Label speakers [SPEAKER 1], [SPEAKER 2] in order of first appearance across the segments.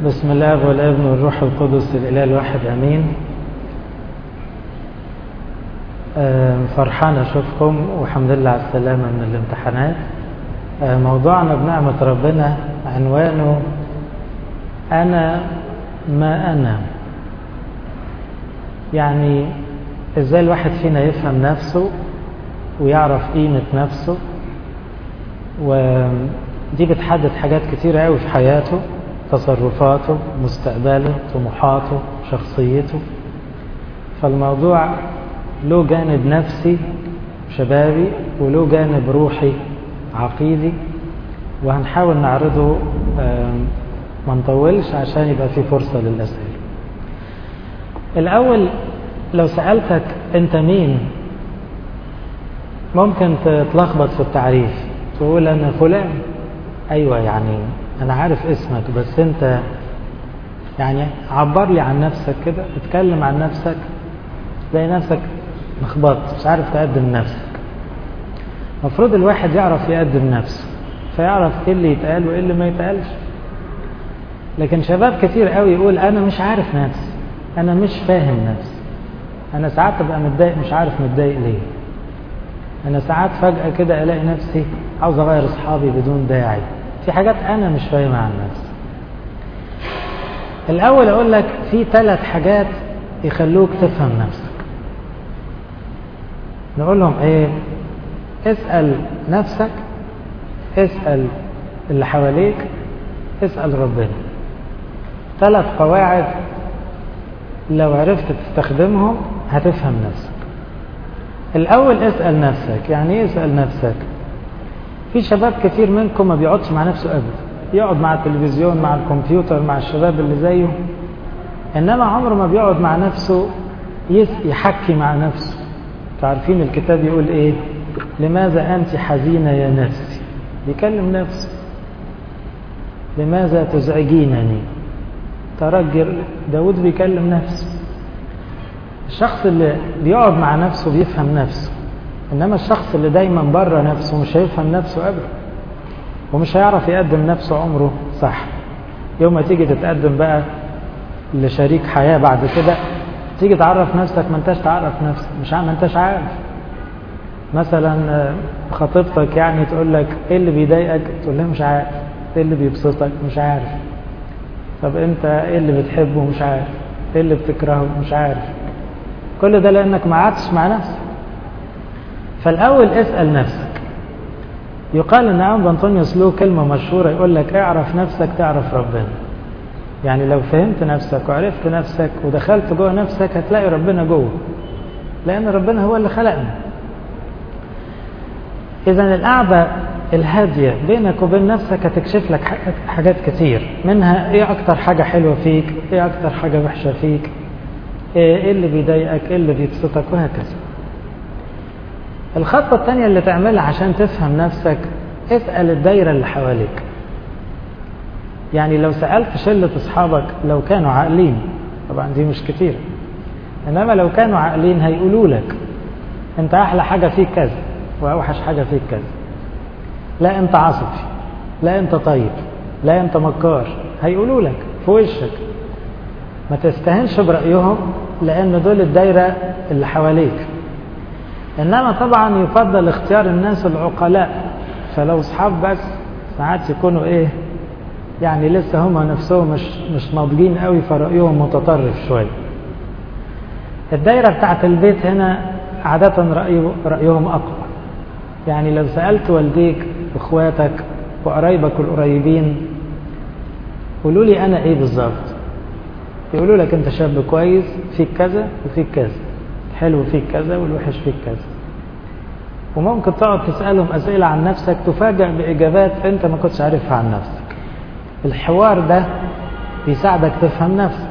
[SPEAKER 1] بسم الله والابن والروح القدس الاله الواحد امين فرحان اشوفكم والحمد لله على السلامه من الامتحانات موضوعنا بنعمه ربنا عنوانه انا ما انا يعني ازاي الواحد فينا يفهم نفسه ويعرف قيمه نفسه ودي بتحدد حاجات كتيره قوي في حياته تصرفاته مستقبله طموحاته شخصيته فالموضوع له جانب نفسي شبابي وله جانب روحي عقيدي وهنحاول نعرضه ما نطولش عشان يبقى في فرصة للأسئلة الأول لو سألتك أنت مين ممكن تتلخبط في التعريف تقول أنا فلان أيوة يعني أنا عارف اسمك بس أنت يعني عبر لي عن نفسك كده اتكلم عن نفسك تلاقي نفسك مخبط مش عارف تقدم نفسك المفروض الواحد يعرف يقدم نفسه فيعرف ايه اللي يتقال وايه اللي ما يتقالش لكن شباب كتير قوي يقول انا مش عارف نفسي انا مش فاهم نفسي انا ساعات ابقى متضايق مش عارف متضايق ليه انا ساعات فجأة كده الاقي نفسي عاوز اغير اصحابي بدون داعي في حاجات انا مش فاهمها عن نفسي الاول اقول لك في ثلاث حاجات يخلوك تفهم نفسك نقول لهم ايه اسأل نفسك اسأل اللي حواليك اسأل ربنا ثلاث قواعد لو عرفت تستخدمهم هتفهم نفسك الأول اسأل نفسك يعني ايه اسأل نفسك في شباب كتير منكم ما بيقعدش مع نفسه أبدا يقعد مع التلفزيون مع الكمبيوتر مع الشباب اللي زيه إنما عمره ما بيقعد مع نفسه يحكي مع نفسه تعرفين الكتاب يقول ايه لماذا أنت حزينة يا نفسي بيكلم نفسه لماذا تزعجينني ترجل داود بيكلم نفسه الشخص اللي بيقعد مع نفسه بيفهم نفسه إنما الشخص اللي دايما بره نفسه مش هيفهم نفسه أبدا ومش هيعرف يقدم نفسه عمره صح يوم ما تيجي تتقدم بقى لشريك حياة بعد كده تيجي تعرف نفسك ما انتش تعرف نفسك مش ما انتش عارف مثلا خطيبتك يعني تقول لك ايه اللي بيضايقك تقول لها مش عارف ايه اللي بيبسطك مش عارف طب انت ايه اللي بتحبه مش عارف ايه اللي بتكرهه مش عارف كل ده لانك ما قعدتش مع نفسك فالاول اسال نفسك يقال ان ابو انطونيوس له كلمه مشهوره يقول لك اعرف نفسك تعرف ربنا يعني لو فهمت نفسك وعرفت نفسك ودخلت جوه نفسك هتلاقي ربنا جوه لان ربنا هو اللي خلقنا اذا القعده الهاديه بينك وبين نفسك هتكشف لك حاجات كتير منها ايه اكتر حاجه حلوه فيك ايه اكتر حاجه وحشه فيك ايه اللي بيضايقك ايه اللي بيبسطك وهكذا الخطوه الثانيه اللي تعملها عشان تفهم نفسك اسال الدايره اللي حواليك يعني لو سألت شلة أصحابك لو كانوا عاقلين طبعا دي مش كتير إنما لو كانوا عاقلين هيقولوا لك أنت أحلى حاجة فيك كذا وأوحش حاجة فيك كذا لا أنت عصبي لا أنت طيب لا أنت مكار هيقولوا لك في وشك ما تستهنش برأيهم لأن دول الدايرة اللي حواليك إنما طبعا يفضل اختيار الناس العقلاء فلو أصحاب بس ساعات يكونوا إيه يعني لسه هم نفسهم مش مش ناضجين قوي فرأيهم متطرف شوية الدايرة بتاعت البيت هنا عادة رأي رأيهم أقوى يعني لو سألت والديك واخواتك وقرايبك القريبين قولوا لي أنا إيه بالظبط يقولوا لك أنت شاب كويس فيك كذا وفيك كذا حلو فيك كذا والوحش فيك كذا وممكن تقعد تسألهم أسئلة عن نفسك تفاجأ بإجابات أنت ما كنتش عارفها عن نفسك الحوار ده بيساعدك تفهم نفسك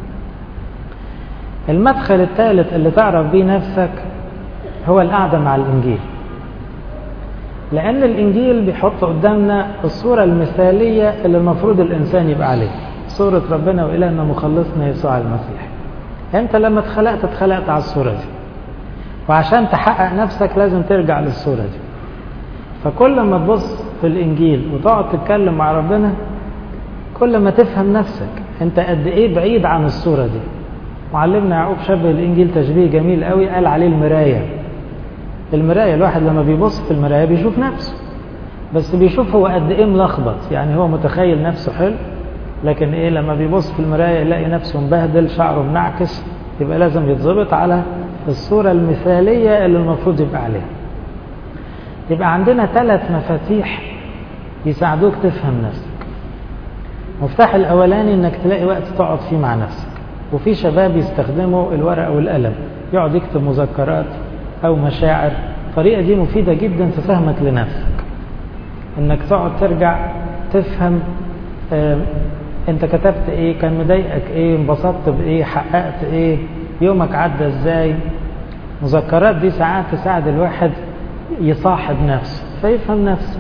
[SPEAKER 1] المدخل الثالث اللي تعرف بيه نفسك هو القعدة مع الإنجيل لأن الإنجيل بيحط قدامنا الصورة المثالية اللي المفروض الإنسان يبقى عليها صورة ربنا وإلهنا مخلصنا يسوع المسيح أنت لما اتخلقت اتخلقت على الصورة دي وعشان تحقق نفسك لازم ترجع للصورة دي فكل ما تبص في الإنجيل وتقعد تتكلم مع ربنا كل ما تفهم نفسك انت قد ايه بعيد عن الصورة دي معلمنا يعقوب شبه الانجيل تشبيه جميل قوي قال عليه المراية المراية الواحد لما بيبص في المراية بيشوف نفسه بس بيشوف هو قد ايه ملخبط يعني هو متخيل نفسه حلو لكن ايه لما بيبص في المراية يلاقي نفسه مبهدل شعره منعكس يبقى لازم يتظبط على الصورة المثالية اللي المفروض يبقى عليها يبقى عندنا ثلاث مفاتيح يساعدوك تفهم نفسك المفتاح الأولاني إنك تلاقي وقت تقعد فيه مع نفسك وفي شباب يستخدموا الورقة والقلم يقعد يكتب مذكرات أو مشاعر الطريقة دي مفيدة جدا في فهمك لنفسك إنك تقعد ترجع تفهم اه انت كتبت ايه كان مضايقك ايه انبسطت بايه حققت ايه يومك عدى ازاي مذكرات دي ساعات تساعد الواحد يصاحب نفسه فيفهم نفسه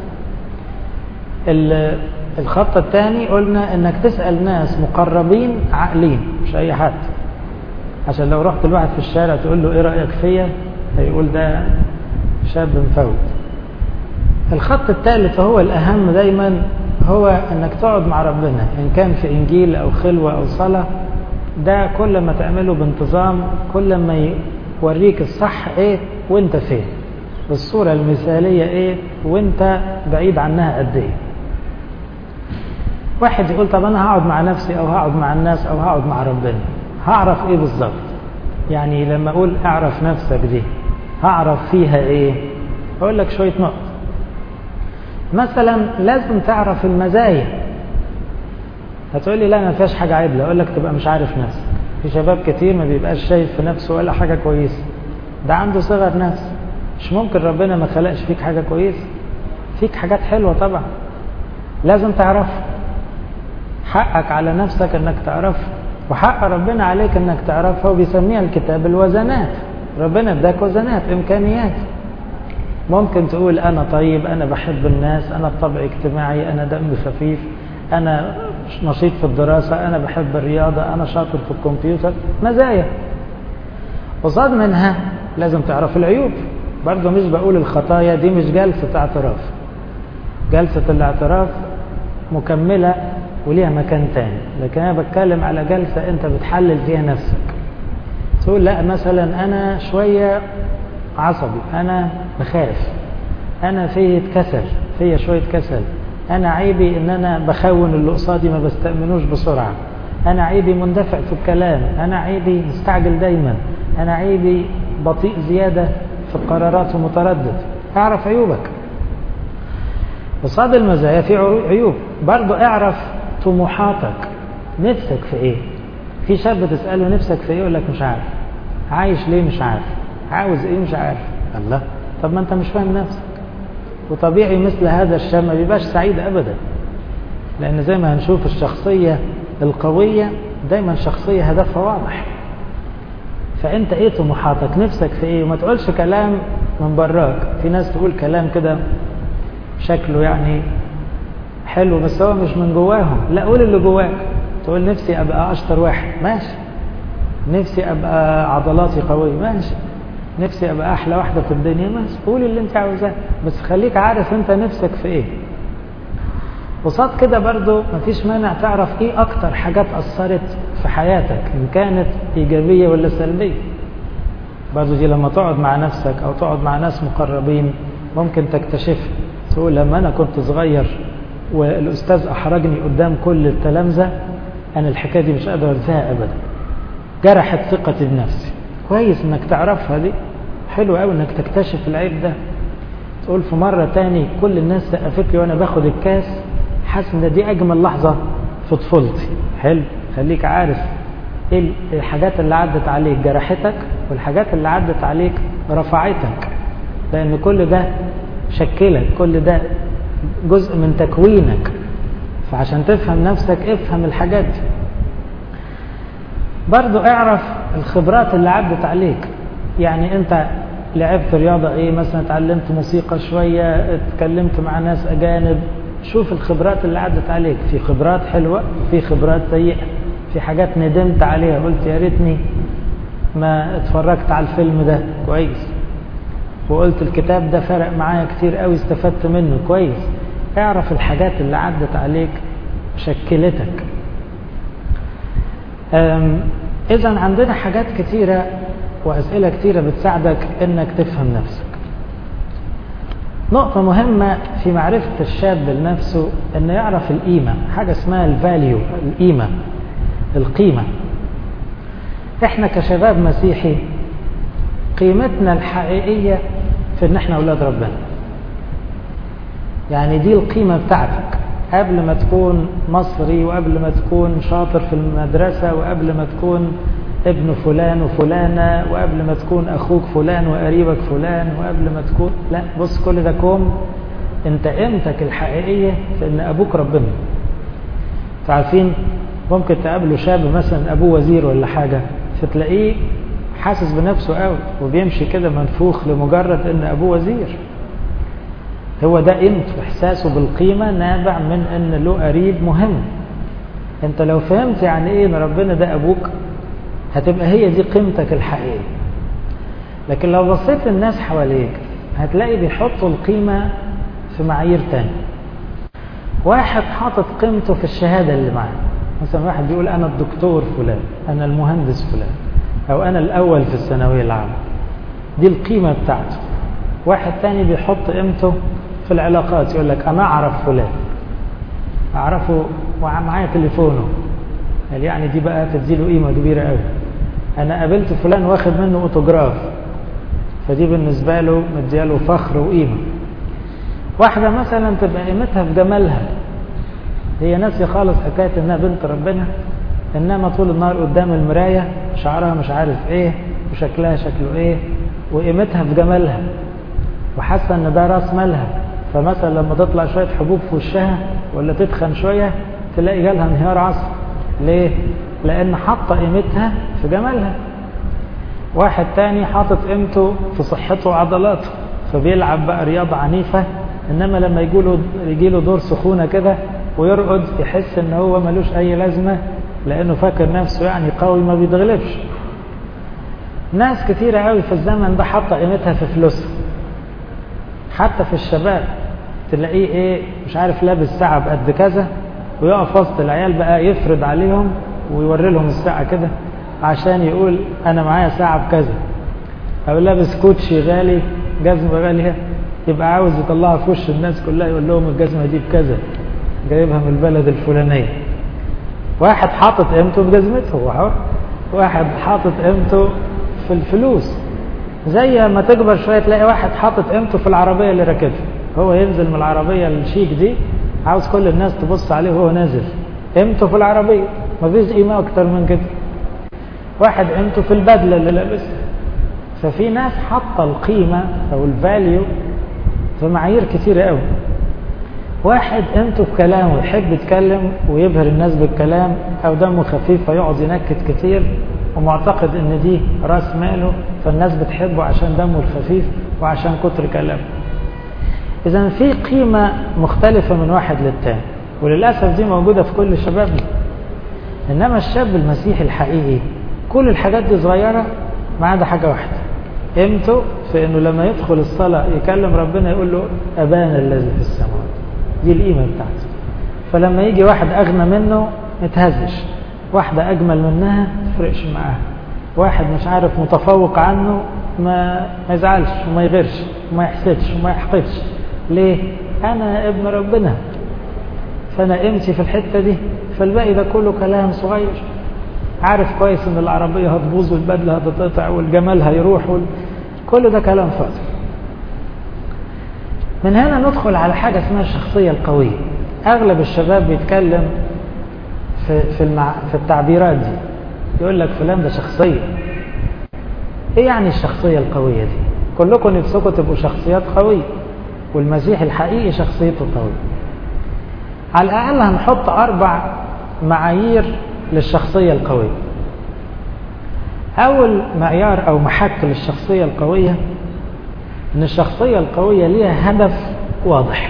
[SPEAKER 1] الخط الثاني قلنا انك تسأل ناس مقربين عاقلين مش اي حد عشان لو رحت الواحد في الشارع تقول له ايه رأيك فيا هيقول ده شاب مفوت الخط الثالث وهو الاهم دايما هو انك تقعد مع ربنا ان كان في انجيل او خلوة او صلاة ده كل ما تعمله بانتظام كل ما يوريك الصح ايه وانت فين الصورة المثالية ايه وانت بعيد عنها قد ايه واحد يقول طب انا هقعد مع نفسي او هقعد مع الناس او هقعد مع ربنا هعرف ايه بالظبط يعني لما اقول اعرف نفسك دي هعرف فيها ايه اقول لك شوية نقط مثلا لازم تعرف المزايا هتقول لي لا ما فيهاش حاجة عدلة اقول لك تبقى مش عارف نفسك في شباب كتير ما بيبقاش شايف في نفسه ولا حاجة كويسة ده عنده صغر نفس مش ممكن ربنا ما خلقش فيك حاجة كويسة فيك حاجات حلوة طبعا لازم تعرفها حقك على نفسك انك تعرفها وحق ربنا عليك انك تعرفها وبيسميها الكتاب الوزنات ربنا اداك وزنات امكانيات ممكن تقول انا طيب انا بحب الناس انا بطبع اجتماعي انا دمي خفيف انا نشيط في الدراسة انا بحب الرياضة انا شاطر في الكمبيوتر مزايا قصاد منها لازم تعرف العيوب برضه مش بقول الخطايا دي مش جلسة اعتراف جلسة الاعتراف مكملة وليها مكان تاني لكن انا بتكلم على جلسة انت بتحلل فيها نفسك تقول لا مثلا انا شوية عصبي انا بخاف انا فيه كسل فيا شوية كسل انا عيبي ان انا بخون اللي قصادي ما بستأمنوش بسرعة انا عيبي مندفع في الكلام انا عيبي مستعجل دايما انا عيبي بطيء زيادة في القرارات ومتردد اعرف عيوبك قصاد المزايا في عيوب برضو اعرف طموحاتك نفسك في ايه في شاب تسأله نفسك في ايه يقول لك مش عارف عايش ليه مش عارف عاوز ايه مش عارف الله طب ما انت مش فاهم نفسك وطبيعي مثل هذا الشاب ما بيبقاش سعيد ابدا لان زي ما هنشوف الشخصية القوية دايما شخصية هدفها واضح فانت ايه طموحاتك نفسك في ايه وما تقولش كلام من براك في ناس تقول كلام كده شكله يعني حلو بس هو مش من جواهم لا قول اللي جواك تقول نفسي ابقى اشطر واحد ماشي نفسي ابقى عضلاتي قوية ماشي نفسي ابقى احلى واحدة في الدنيا ماشي قول اللي انت عاوزاه بس خليك عارف انت نفسك في ايه قصاد كده برضو مفيش مانع تعرف ايه اكتر حاجات اثرت في حياتك ان كانت ايجابية ولا سلبية برضو دي لما تقعد مع نفسك او تقعد مع ناس مقربين ممكن تكتشف تقول لما انا كنت صغير والاستاذ احرجني قدام كل التلامذة انا الحكاية دي مش قادر انساها ابدا جرحت ثقتي بنفسي كويس انك تعرفها دي حلو قوي انك تكتشف العيب ده تقول في مرة تاني كل الناس سقفت لي وانا باخد الكاس حاسس ان دي اجمل لحظة في طفولتي حلو خليك عارف ايه الحاجات اللي عدت عليك جرحتك والحاجات اللي عدت عليك رفعتك لان كل ده شكلك كل ده جزء من تكوينك فعشان تفهم نفسك افهم الحاجات دي برضو اعرف الخبرات اللي عدت عليك يعني انت لعبت رياضة ايه مثلا اتعلمت موسيقى شوية اتكلمت مع ناس اجانب شوف الخبرات اللي عدت عليك في خبرات حلوة في خبرات سيئة في حاجات ندمت عليها قلت يا ريتني ما اتفرجت على الفيلم ده كويس وقلت الكتاب ده فرق معايا كتير قوي استفدت منه كويس اعرف الحاجات اللي عدت عليك شكلتك إذا عندنا حاجات كتيرة وأسئلة كتيرة بتساعدك إنك تفهم نفسك نقطة مهمة في معرفة الشاب لنفسه إنه يعرف القيمة حاجة اسمها الفاليو القيمة القيمة إحنا كشباب مسيحي قيمتنا الحقيقية في إن إحنا أولاد ربنا يعني دي القيمة بتاعتك قبل ما تكون مصري وقبل ما تكون شاطر في المدرسة وقبل ما تكون ابن فلان وفلانة وقبل ما تكون أخوك فلان وقريبك فلان وقبل ما تكون لا بص كل ده كوم انت قيمتك الحقيقية في ان أبوك ربنا عارفين ممكن تقابلوا شاب مثلا أبوه وزير ولا حاجة فتلاقيه حاسس بنفسه قوي وبيمشي كده منفوخ لمجرد ان أبوه وزير هو ده قيمته احساسه بالقيمة نابع من ان له قريب مهم انت لو فهمت يعني ايه ان ربنا ده ابوك هتبقى هي دي قيمتك الحقيقية لكن لو بصيت للناس حواليك هتلاقي بيحطوا القيمة في معايير تانية واحد حاطط قيمته في الشهادة اللي معاه مثلا واحد بيقول أنا الدكتور فلان أنا المهندس فلان أو أنا الأول في الثانوية العامة دي القيمة بتاعته واحد تاني بيحط قيمته في العلاقات يقول لك أنا أعرف فلان أعرفه ومعايا تليفونه قال يعني دي بقى تديله قيمة كبيرة قوي أنا قابلت فلان واخد منه أوتوجراف فدي بالنسبة له مدياله فخر وقيمة واحدة مثلا تبقى قيمتها في جمالها هي ناسية خالص حكاية إنها بنت ربنا إنما طول النهار قدام المراية شعرها مش عارف إيه وشكلها شكله إيه وقيمتها في جمالها وحاسة إن ده راس مالها فمثلا لما تطلع شوية حبوب في وشها ولا تتخن شوية تلاقي جالها انهيار عصبي ليه؟ لأن حاطة قيمتها في جمالها واحد تاني حاطط قيمته في صحته وعضلاته فبيلعب بقى رياضة عنيفة إنما لما يجيله يجيله دور سخونة كده ويرقد يحس إن هو ملوش أي لازمة لأنه فاكر نفسه يعني قوي ما بيتغلبش ناس كتيرة قوي في الزمن ده حاطة قيمتها في فلوسها حتى في الشباب تلاقيه ايه مش عارف لابس ساعة بقد كذا ويقف وسط العيال بقى يفرض عليهم ويوري لهم الساعة كده عشان يقول أنا معايا ساعة بكذا أو لابس كوتشي غالي جزمة غالية يبقى عاوز يطلعها في وش الناس كلها يقول لهم الجزمة دي بكذا جايبها من البلد الفلانية واحد حاطط قيمته بجزمته هو حر واحد حاطط قيمته في الفلوس زي ما تكبر شوية تلاقي واحد حاطط قيمته في العربية اللي راكبها هو ينزل من العربية الشيك دي عاوز كل الناس تبص عليه وهو نازل قيمته في العربية مفيش قيمة أكتر من كده واحد قيمته في البدلة اللي لابسها ففي ناس حاطة القيمة أو الفاليو في معايير كتيرة قوي واحد قيمته في كلامه يحب يتكلم ويبهر الناس بالكلام أو دمه خفيف فيقعد ينكت كتير ومعتقد ان دي راس ماله فالناس بتحبه عشان دمه الخفيف وعشان كتر كلامه اذا في قيمة مختلفة من واحد للتاني وللأسف دي موجودة في كل شبابنا إنما الشاب المسيحي الحقيقي كل الحاجات دي صغيرة ما عدا حاجة واحدة قيمته في إنه لما يدخل الصلاة يكلم ربنا يقول له أبانا الذي في السماوات دي القيمة بتاعته فلما يجي واحد أغنى منه ما يتهزش واحدة أجمل منها ما تفرقش معاها واحد مش عارف متفوق عنه ما ما يزعلش وما يغيرش وما يحسدش وما يحقدش ليه؟ أنا ابن ربنا فأنا قيمتي في الحتة دي فالباقي ده كله كلام صغير عارف كويس إن العربية هتبوظ والبدلة هتتقطع والجمال هيروح وال... كل ده كلام فاضي من هنا ندخل على حاجة اسمها الشخصية القوية أغلب الشباب بيتكلم في في, المع... في التعبيرات دي يقول لك فلان ده شخصية ايه يعني الشخصية القوية دي كلكم نفسكم تبقوا شخصيات قوية والمسيح الحقيقي شخصيته قوية على الأقل هنحط أربع معايير للشخصية القوية أول معيار أو محك للشخصية القوية إن الشخصية القوية ليها هدف واضح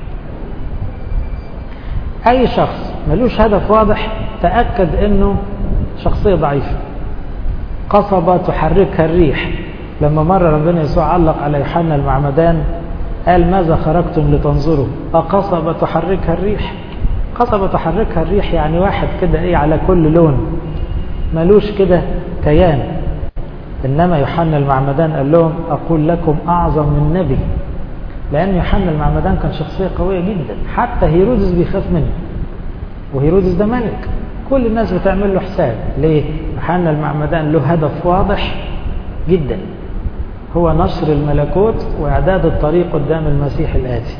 [SPEAKER 1] أي شخص ملوش هدف واضح تأكد إنه شخصية ضعيفة قصبة تحركها الريح لما مر ربنا يسوع علق على يوحنا المعمدان قال ماذا خرجتم لتنظروا أقصبة تحركها الريح قصبة تحركها الريح يعني واحد كده إيه على كل لون ملوش كده كيان إنما يوحنا المعمدان قال لهم أقول لكم أعظم من نبي لأن يوحنا المعمدان كان شخصية قوية جدا حتى هيرودس بيخاف منه وهيرودس ده ملك كل الناس بتعمل له حساب ليه؟ يوحنا المعمدان له هدف واضح جدا هو نشر الملكوت وإعداد الطريق قدام المسيح الآتي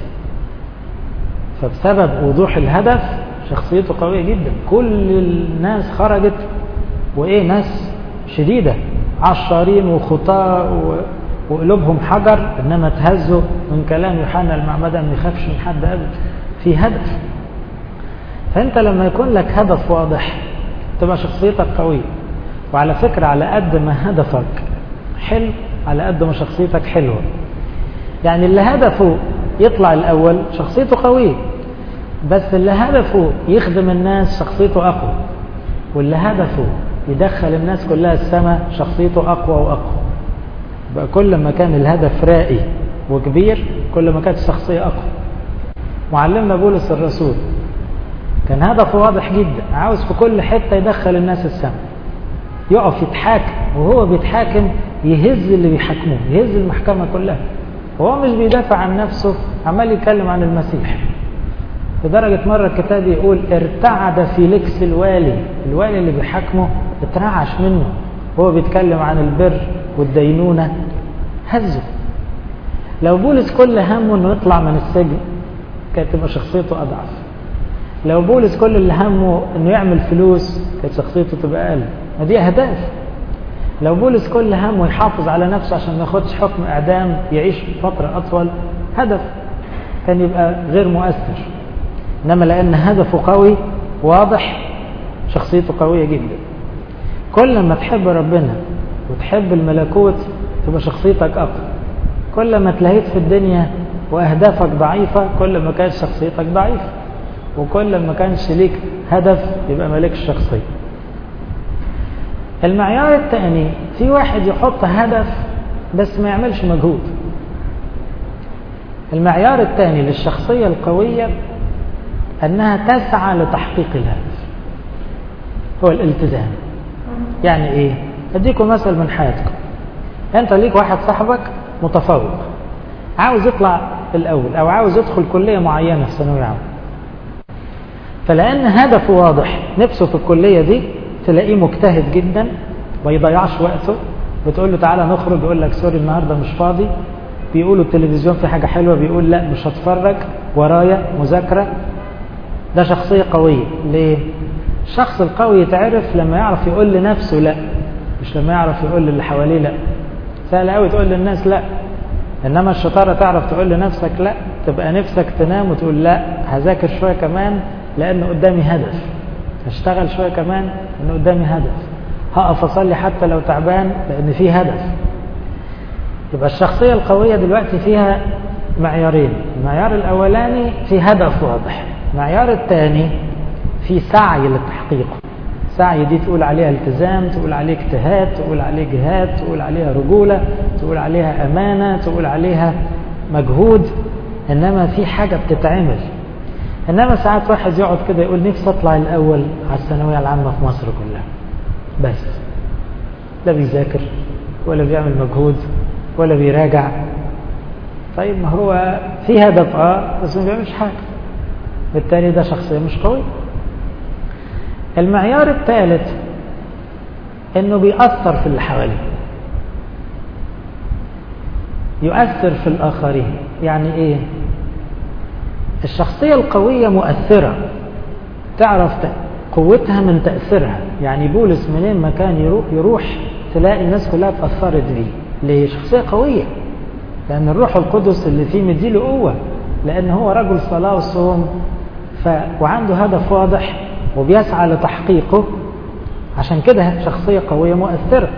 [SPEAKER 1] فبسبب وضوح الهدف شخصيته قوية جدا كل الناس خرجت وإيه ناس شديدة عشارين وخطاء وقلوبهم حجر إنما تهزوا من كلام يوحنا المعمدان ما يخافش من حد أبدا في هدف فأنت لما يكون لك هدف واضح تبقى شخصيتك قوية وعلى فكرة على قد ما هدفك حلو على قد ما شخصيتك حلوة يعني اللي هدفه يطلع الأول شخصيته قوية بس اللي هدفه يخدم الناس شخصيته أقوى واللي هدفه يدخل الناس كلها السماء شخصيته أقوى وأقوى بقى كل ما كان الهدف رائي وكبير كل ما كانت الشخصية أقوى معلمنا بولس الرسول كان هدفه واضح جدا عاوز في كل حتة يدخل الناس السماء يقف يتحاكم وهو بيتحاكم يهز اللي بيحاكموه يهز المحكمة كلها هو مش بيدافع عن نفسه عمال يتكلم عن المسيح لدرجة مرة الكتاب يقول ارتعد فيليكس الوالي الوالي اللي بيحاكمه اترعش منه هو بيتكلم عن البر والدينونة هزه لو بولس كل همه انه يطلع من السجن كانت تبقى شخصيته اضعف لو بولس كل اللي همه انه يعمل فلوس كانت شخصيته تبقى اقل ما دي اهداف لو بولس كل همه يحافظ على نفسه عشان ما ياخدش حكم اعدام يعيش فتره اطول هدف كان يبقى غير مؤثر انما لان هدفه قوي واضح شخصيته قويه جدا كل ما تحب ربنا وتحب الملكوت تبقى شخصيتك اقوى كل ما تلهيت في الدنيا واهدافك ضعيفه كل ما كانت شخصيتك ضعيفه وكل ما كانش ليك هدف يبقى مالكش شخصيه المعيار الثاني في واحد يحط هدف بس ما يعملش مجهود المعيار الثاني للشخصية القوية أنها تسعى لتحقيق الهدف هو الالتزام يعني إيه أديكم مثل من حياتكم أنت ليك واحد صاحبك متفوق عاوز يطلع الأول أو عاوز يدخل كلية معينة في ثانوية عامة فلأن هدفه واضح نفسه في الكلية دي تلاقيه مجتهد جدا ما يضيعش وقته بتقول له تعالى نخرج يقول لك سوري النهارده مش فاضي بيقولوا التلفزيون في حاجه حلوه بيقول لا مش هتفرج ورايا مذاكره ده شخصيه قويه ليه الشخص القوي يتعرف لما يعرف يقول لنفسه لا مش لما يعرف يقول للي حواليه لا سهل قوي تقول للناس لا انما الشطاره تعرف تقول لنفسك لا تبقى نفسك تنام وتقول لا هذاكر شويه كمان لان قدامي هدف هشتغل شويه كمان ان قدامي هدف هقف اصلي حتى لو تعبان لان في هدف يبقى الشخصيه القويه دلوقتي فيها معيارين المعيار الاولاني في هدف واضح المعيار الثاني في سعي لتحقيقه سعي دي تقول عليها التزام تقول عليه اجتهاد تقول عليه جهاد تقول عليها رجوله تقول عليها امانه تقول عليها مجهود انما في حاجه بتتعمل انما ساعات واحد يقعد كده يقول نفسي اطلع الاول على الثانويه العامه في مصر كلها بس لا بيذاكر ولا بيعمل مجهود ولا بيراجع طيب ما هو في هدف اه بس ما بيعملش حاجه بالتالي ده شخصيه مش قويه المعيار الثالث انه بيأثر في اللي حواليه يؤثر في الاخرين يعني ايه الشخصية القوية مؤثرة تعرف قوتها من تأثيرها يعني بولس منين ما كان يروح, يروح تلاقي الناس كلها اتأثرت بيه ليه شخصية قوية لأن الروح القدس اللي فيه مديله قوة لأن هو رجل صلاة وصوم ف... وعنده هدف واضح وبيسعى لتحقيقه عشان كده شخصية قوية مؤثرة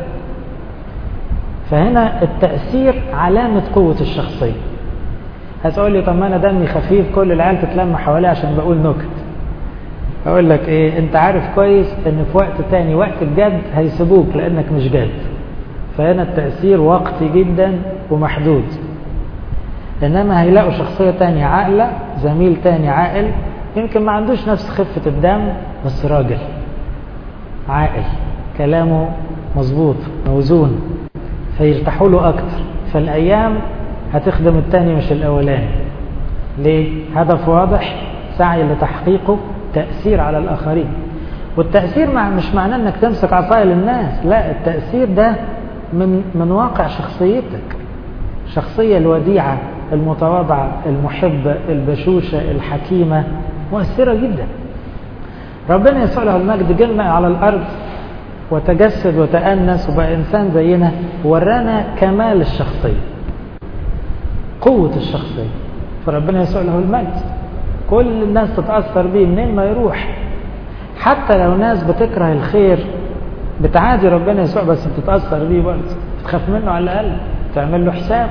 [SPEAKER 1] فهنا التأثير علامة قوة الشخصية هتقول لي طب ما انا دمي خفيف كل العيال تتلم حواليا عشان بقول نكت اقول لك ايه انت عارف كويس ان في وقت تاني وقت الجد هيسيبوك لانك مش جاد فهنا التأثير وقتي جدا ومحدود انما هيلاقوا شخصية تانية عاقلة زميل تاني عاقل يمكن ما عندوش نفس خفة الدم بس راجل عاقل كلامه مظبوط موزون فيرتاحوا له أكتر فالأيام هتخدم التاني مش الأولاني ليه؟ هدف واضح سعي لتحقيقه تأثير على الآخرين والتأثير مع مش معناه انك تمسك عصاية للناس لا التأثير ده من من واقع شخصيتك الشخصية الوديعة المتواضعة المحبة البشوشة الحكيمة مؤثرة جدا ربنا يسوع له المجد جلنا على الأرض وتجسد وتأنس وبقى إنسان زينا ورانا كمال الشخصية قوة الشخصية فربنا يسوع له المجد كل الناس تتأثر بيه منين ما يروح حتى لو ناس بتكره الخير بتعادي ربنا يسوع بس بتتأثر بيه برضه بتخاف منه على الأقل تعمل له حساب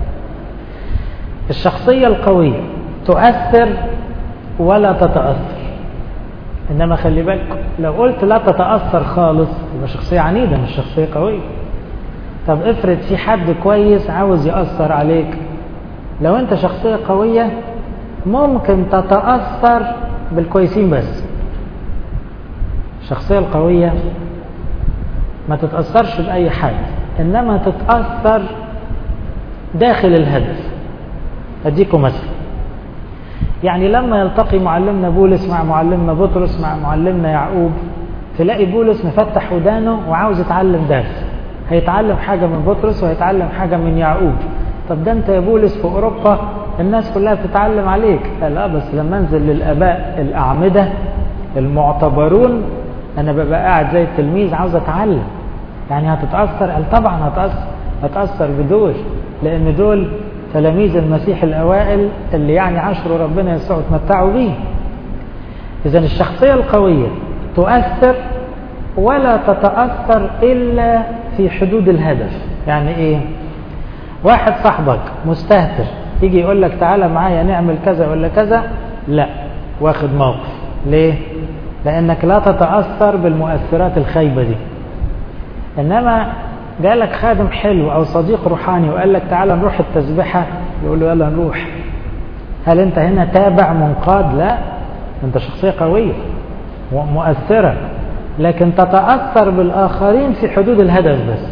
[SPEAKER 1] الشخصية القوية تؤثر ولا تتأثر إنما خلي بالكم لو قلت لا تتأثر خالص يبقى شخصية عنيدة مش شخصية قوية طب افرض في حد كويس عاوز يأثر عليك لو انت شخصية قوية ممكن تتأثر بالكويسين بس الشخصية القوية ما تتأثرش بأي حد إنما تتأثر داخل الهدف أديكم مثل يعني لما يلتقي معلمنا بولس مع معلمنا بطرس مع معلمنا يعقوب تلاقي بولس مفتح ودانه وعاوز يتعلم درس هيتعلم حاجة من بطرس وهيتعلم حاجة من يعقوب طب ده انت يا بولس في اوروبا الناس كلها بتتعلم عليك لا بس لما انزل للاباء الاعمدة المعتبرون انا ببقى قاعد زي التلميذ عاوز اتعلم يعني هتتأثر قال طبعا هتأثر هتأثر بدول لان دول تلاميذ المسيح الاوائل اللي يعني عاشروا ربنا يسوع وتمتعوا بيه اذا الشخصية القوية تؤثر ولا تتأثر الا في حدود الهدف يعني ايه واحد صاحبك مستهتر يجي يقول لك تعالى معايا نعمل كذا ولا كذا لا واخد موقف ليه لانك لا تتاثر بالمؤثرات الخايبه دي انما جالك خادم حلو او صديق روحاني وقال لك تعالى نروح التسبيحه يقول له يلا نروح هل انت هنا تابع منقاد لا انت شخصيه قويه مؤثره لكن تتاثر بالاخرين في حدود الهدف بس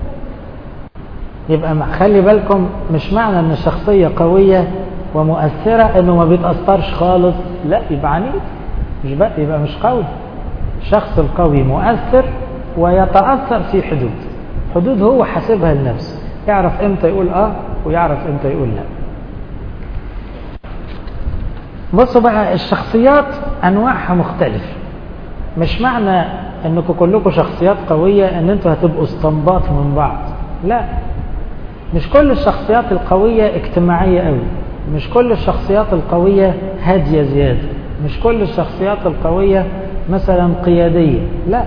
[SPEAKER 1] يبقى خلي بالكم مش معنى ان الشخصية قوية ومؤثرة انه ما بيتأثرش خالص لا يبقى عنيد مش بقى يبقى مش قوي الشخص القوي مؤثر ويتأثر في حدود حدود هو حاسبها لنفسه يعرف امتى يقول اه ويعرف امتى يقول لا بصوا بقى الشخصيات انواعها مختلفة مش معنى انكم كلكم شخصيات قوية ان انتوا هتبقوا استنباط من بعض لا مش كل الشخصيات القوية اجتماعية قوي مش كل الشخصيات القوية هادية زيادة مش كل الشخصيات القوية مثلا قيادية لا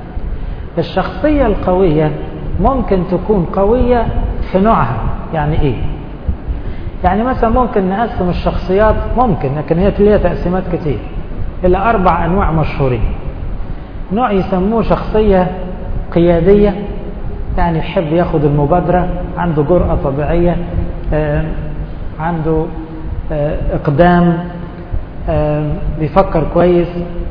[SPEAKER 1] الشخصية القوية ممكن تكون قوية في نوعها يعني ايه يعني مثلا ممكن نقسم الشخصيات ممكن لكن هي ليها تقسيمات كتير إلى أربع أنواع مشهورين نوع يسموه شخصية قيادية يعني يحب ياخد المبادرة عنده جرأة طبيعية آه عنده آه إقدام آه بيفكر كويس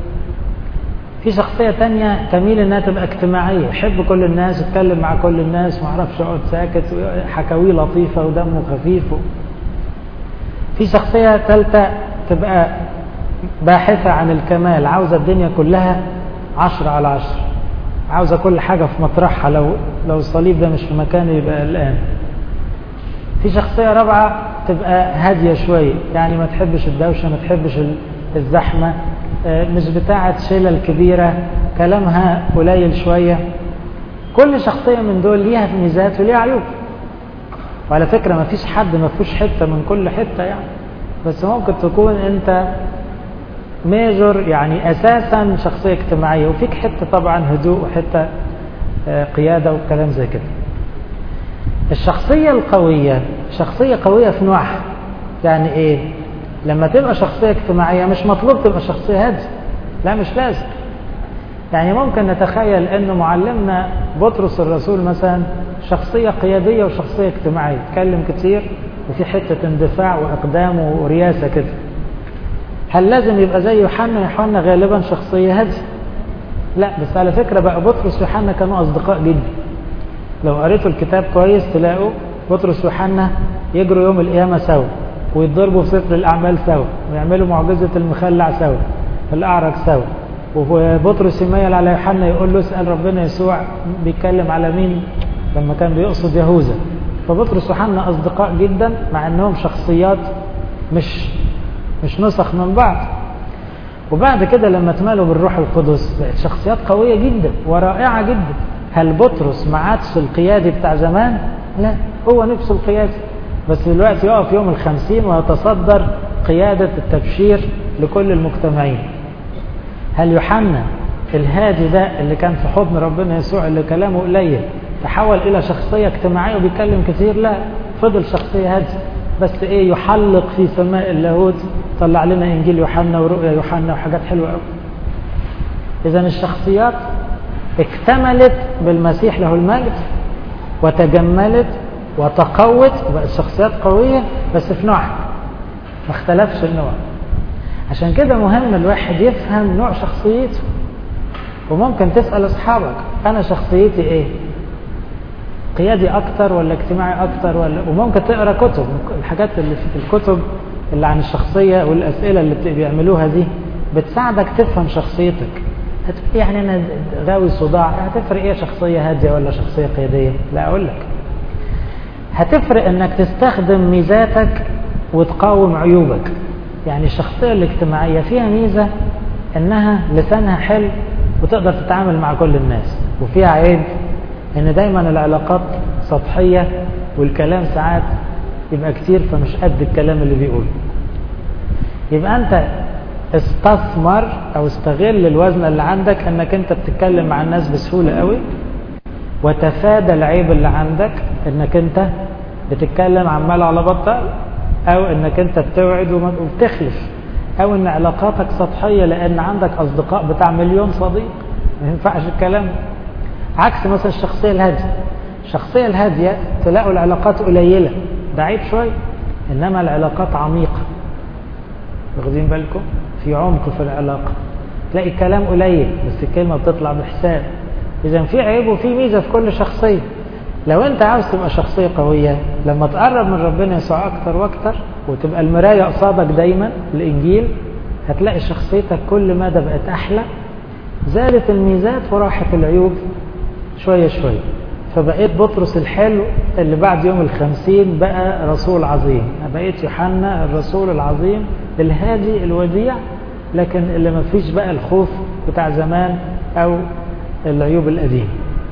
[SPEAKER 1] في شخصية تانية تميل انها تبقى اجتماعية يحب كل الناس يتكلم مع كل الناس ما يعرفش يقعد ساكت حكاويه لطيفة ودمه خفيف في شخصية ثالثة تبقى باحثة عن الكمال عاوزة الدنيا كلها عشرة على عشرة عاوزة كل حاجة في مطرحها لو لو الصليب ده مش في مكانه يبقى الآن في شخصية رابعة تبقى هادية شوية يعني ما تحبش الدوشة ما تحبش الزحمة مش بتاعة شلل كبيرة كلامها قليل شوية كل شخصية من دول ليها ميزات وليها عيوب وعلى فكرة ما فيش حد ما فيهوش حتة من كل حتة يعني بس ممكن تكون انت ميجور يعني اساسا شخصية اجتماعية وفيك حتة طبعا هدوء وحتة قيادة وكلام زي كده الشخصية القوية شخصية قوية في نوعها يعني ايه لما تبقى شخصية اجتماعية مش مطلوب تبقى شخصية هادية لا مش لازم يعني ممكن نتخيل انه معلمنا بطرس الرسول مثلا شخصية قيادية وشخصية اجتماعية يتكلم كتير وفي حتة اندفاع واقدام ورياسة كده هل لازم يبقى زي يوحنا يوحنا غالبا شخصية هادية لا بس على فكرة بقى بطرس ويوحنا كانوا أصدقاء جدا لو قريتوا الكتاب كويس تلاقوا بطرس ويوحنا يجروا يوم القيامة سوا ويتضربوا في سفر الأعمال سوا ويعملوا معجزة المخلع سوا الأعرج سوا وبطرس يميل على يوحنا يقول له اسأل ربنا يسوع بيتكلم على مين لما كان بيقصد يهوذا فبطرس ويوحنا أصدقاء جدا مع أنهم شخصيات مش مش نسخ من بعض وبعد كده لما اتملوا بالروح القدس بقت شخصيات قوية جدا ورائعة جدا هل بطرس ما عادش القيادي بتاع زمان لا هو نفسه القيادي بس دلوقتي يقف يوم الخمسين ويتصدر قيادة التبشير لكل المجتمعين هل يوحنا الهادي ده اللي كان في حضن ربنا يسوع اللي كلامه قليل تحول إلى شخصية اجتماعية وبيتكلم كثير لا فضل شخصية هادية بس ايه يحلق في سماء اللاهوت طلع لنا انجيل يوحنا ورؤيا يوحنا وحاجات حلوه قوي اذا الشخصيات اكتملت بالمسيح له المجد وتجملت وتقوت وبقت شخصيات قويه بس في نوعها ما اختلفش النوع عشان كده مهم الواحد يفهم نوع شخصيته وممكن تسال اصحابك انا شخصيتي ايه قيادي اكتر ولا اجتماعي اكتر ولا وممكن تقرا كتب الحاجات اللي في الكتب اللي عن الشخصيه والاسئله اللي بيعملوها دي بتساعدك تفهم شخصيتك يعني انا غاوي صداع هتفرق ايه شخصيه هاديه ولا شخصيه قياديه لا اقول لك هتفرق انك تستخدم ميزاتك وتقاوم عيوبك يعني الشخصيه الاجتماعيه فيها ميزه انها لسانها حلو وتقدر تتعامل مع كل الناس وفيها عيب ان دايما العلاقات سطحية والكلام ساعات يبقى كتير فمش قد الكلام اللي بيقوله يبقى انت استثمر او استغل الوزن اللي عندك انك انت بتتكلم مع الناس بسهولة قوي وتفادى العيب اللي عندك انك انت بتتكلم عمال على بطال او انك انت بتوعد وبتخلف او ان علاقاتك سطحية لان عندك اصدقاء بتاع مليون صديق ما ينفعش الكلام عكس مثلا الشخصية الهادية الشخصية الهادية تلاقوا العلاقات قليلة ده عيب شوية إنما العلاقات عميقة واخدين بالكم في عمق في العلاقة تلاقي الكلام قليل بس الكلمة بتطلع بحساب إذا في عيب وفي ميزة في كل شخصية لو أنت عاوز تبقى شخصية قوية لما تقرب من ربنا يسوع أكتر وأكتر وتبقى المراية قصادك دايما الإنجيل هتلاقي شخصيتك كل مدى بقت أحلى زادت الميزات وراحت العيوب شوية شوية فبقيت بطرس الحلو اللي بعد يوم الخمسين بقى رسول عظيم بقيت يوحنا الرسول العظيم الهادي الوديع لكن اللي ما فيش بقى الخوف بتاع زمان او العيوب القديمة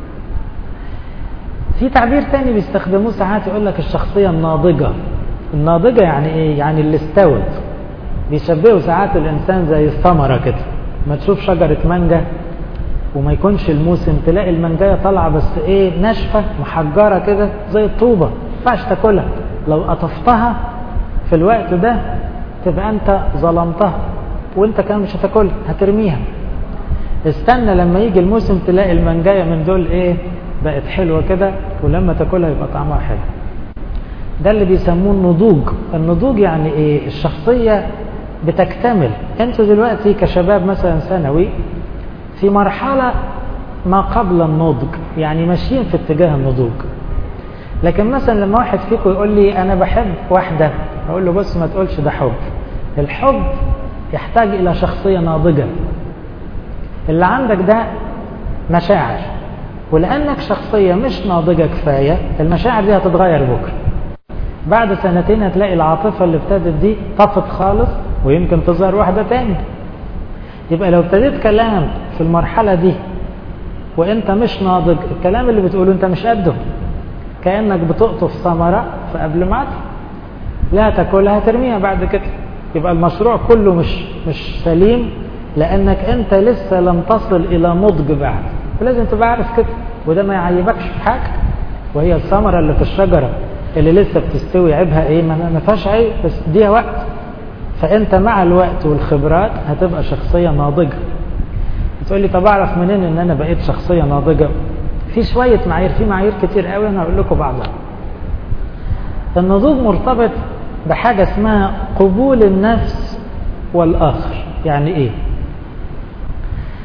[SPEAKER 1] في تعبير تاني بيستخدموه ساعات يقول لك الشخصية الناضجة الناضجة يعني ايه يعني اللي استوت بيشبهوا ساعات الانسان زي الثمرة كده ما تشوف شجرة مانجا وما يكونش الموسم تلاقي المانجايه طالعه بس ايه ناشفه محجره كده زي الطوبه ما ينفعش تاكلها لو قطفتها في الوقت ده تبقى انت ظلمتها وانت كمان مش هتاكلها هترميها استنى لما يجي الموسم تلاقي المانجايه من دول ايه بقت حلوه كده ولما تاكلها يبقى طعمها حلو ده اللي بيسموه النضوج النضوج يعني ايه الشخصيه بتكتمل انتوا دلوقتي كشباب مثلا ثانوي في مرحلة ما قبل النضج يعني ماشيين في اتجاه النضوج لكن مثلا لما واحد فيكم يقول لي أنا بحب واحدة أقول له بص ما تقولش ده حب الحب يحتاج إلى شخصية ناضجة اللي عندك ده مشاعر ولأنك شخصية مش ناضجة كفاية المشاعر دي هتتغير بكرة بعد سنتين هتلاقي العاطفة اللي ابتدت دي طفت خالص ويمكن تظهر واحدة تاني يبقى لو ابتديت كلام في المرحلة دي وانت مش ناضج الكلام اللي بتقوله انت مش قده كأنك بتقطف ثمرة فقبل ما لا تاكلها ترميها بعد كده يبقى المشروع كله مش مش سليم لانك انت لسه لم تصل الى نضج بعد ولازم تبقى عارف كده وده ما يعيبكش في حاجه وهي الثمره اللي في الشجره اللي لسه بتستوي عيبها ايه ما فيهاش عيب بس اديها وقت فانت مع الوقت والخبرات هتبقى شخصيه ناضجه تقول لي طب اعرف منين ان انا بقيت شخصيه ناضجه في شويه معايير في معايير كتير قوي انا هقول لكم بعضها النضوج مرتبط بحاجه اسمها قبول النفس والاخر يعني ايه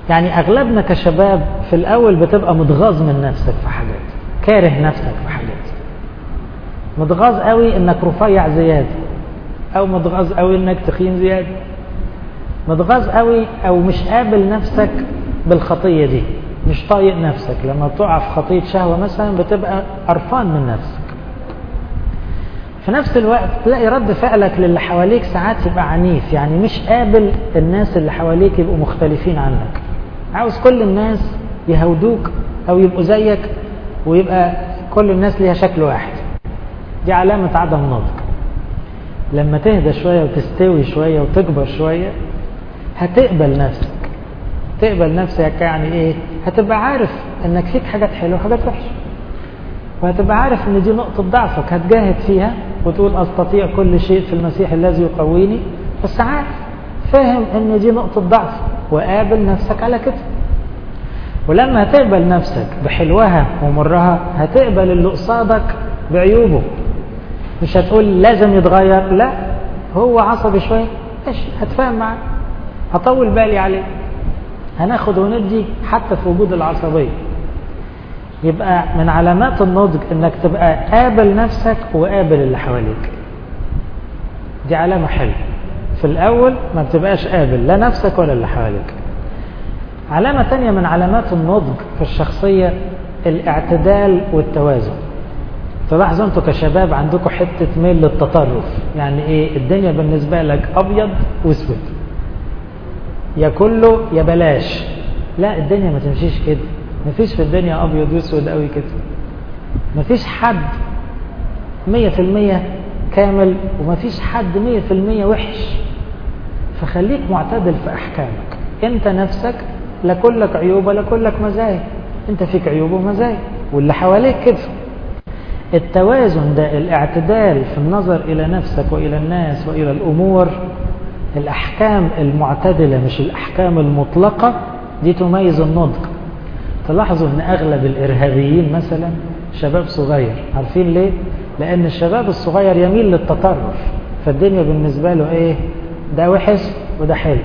[SPEAKER 1] يعني أغلبنا كشباب في الأول بتبقى متغاظ من نفسك في حاجات كاره نفسك في حاجات متغاظ قوي انك رفيع زيادة او متغاظ قوي انك تخين زيادة متغاظ قوي او مش قابل نفسك بالخطية دي مش طايق نفسك لما بتقع في خطية شهوة مثلا بتبقى قرفان من نفسك في نفس الوقت تلاقي رد فعلك للي حواليك ساعات يبقى عنيف يعني مش قابل الناس اللي حواليك يبقوا مختلفين عنك عاوز كل الناس يهودوك او يبقوا زيك ويبقى كل الناس ليها شكل واحد دي علامة عدم نضج لما تهدى شوية وتستوي شوية وتكبر شوية هتقبل نفسك تقبل نفسك يعني ايه هتبقى عارف انك فيك حاجات حلوة وحاجات وحشة وهتبقى عارف ان دي نقطة ضعفك هتجاهد فيها وتقول استطيع كل شيء في المسيح الذي يقويني بس عارف فاهم ان دي نقطة ضعف وقابل نفسك على كده ولما هتقبل نفسك بحلوها ومرها هتقبل اللي قصادك بعيوبه مش هتقول لازم يتغير لا هو عصبي شوية ماشي هتفاهم معاه هطول بالي عليه هناخد وندي حتى في وجود العصبية يبقى من علامات النضج انك تبقى قابل نفسك وقابل اللي حواليك دي علامة حلوة في الاول ما بتبقاش قابل لا نفسك ولا اللي حواليك علامة تانية من علامات النضج في الشخصية الاعتدال والتوازن تلاحظوا انتوا كشباب عندكم حتة ميل للتطرف يعني ايه الدنيا بالنسبة لك ابيض واسود يا كله يا بلاش لا الدنيا ما تمشيش كده مفيش في الدنيا ابيض واسود قوي كده مفيش حد مية في المية كامل ومفيش حد مية في المية وحش فخليك معتدل في احكامك انت نفسك لا كلك عيوب ولا كلك مزايا انت فيك عيوب ومزايا واللي حواليك كده التوازن ده الاعتدال في النظر إلى نفسك وإلى الناس وإلى الأمور الأحكام المعتدلة مش الأحكام المطلقة دي تميز النضج تلاحظوا أن أغلب الإرهابيين مثلا شباب صغير عارفين ليه؟ لأن الشباب الصغير يميل للتطرف فالدنيا بالنسبة له إيه؟ ده وحش وده حلو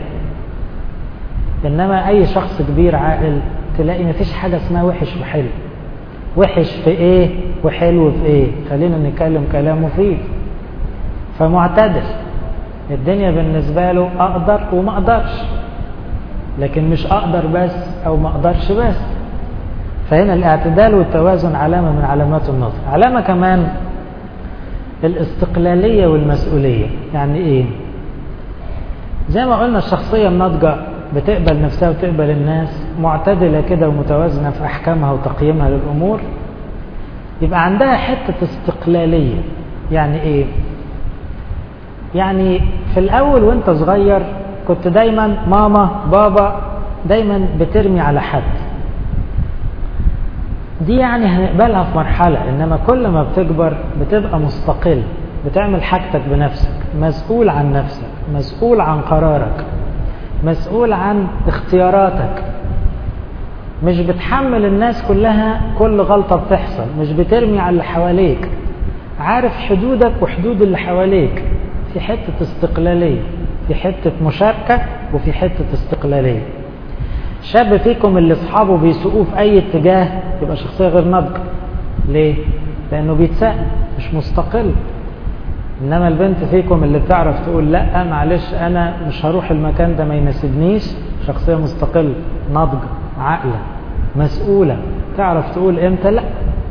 [SPEAKER 1] إنما أي شخص كبير عاقل تلاقي مفيش حاجة اسمها وحش وحلو وحش في ايه وحلو في ايه خلينا نتكلم كلام مفيد فمعتدل الدنيا بالنسبة له اقدر وما اقدرش لكن مش اقدر بس او ما اقدرش بس فهنا الاعتدال والتوازن علامة من علامات النضج علامة كمان الاستقلالية والمسؤولية يعني ايه زي ما قلنا الشخصية الناضجة بتقبل نفسها وتقبل الناس معتدلة كده ومتوازنة في أحكامها وتقييمها للأمور يبقى عندها حتة استقلالية يعني إيه؟ يعني في الأول وأنت صغير كنت دايما ماما بابا دايما بترمي على حد دي يعني هنقبلها في مرحلة إنما كل ما بتكبر بتبقى مستقل بتعمل حاجتك بنفسك مسؤول عن نفسك مسؤول عن قرارك مسؤول عن اختياراتك مش بتحمل الناس كلها كل غلطة بتحصل مش بترمي على اللي حواليك عارف حدودك وحدود اللي حواليك في حتة استقلالية في حتة مشاركة وفي حتة استقلالية شاب فيكم اللي اصحابه بيسوقوه في اي اتجاه يبقى شخصية غير ناضجة ليه؟ لانه بيتساق مش مستقل انما البنت فيكم اللي بتعرف تقول لا معلش انا مش هروح المكان ده ما يناسبنيش شخصية مستقلة ناضجة عاقلة مسؤولة تعرف تقول امتى لا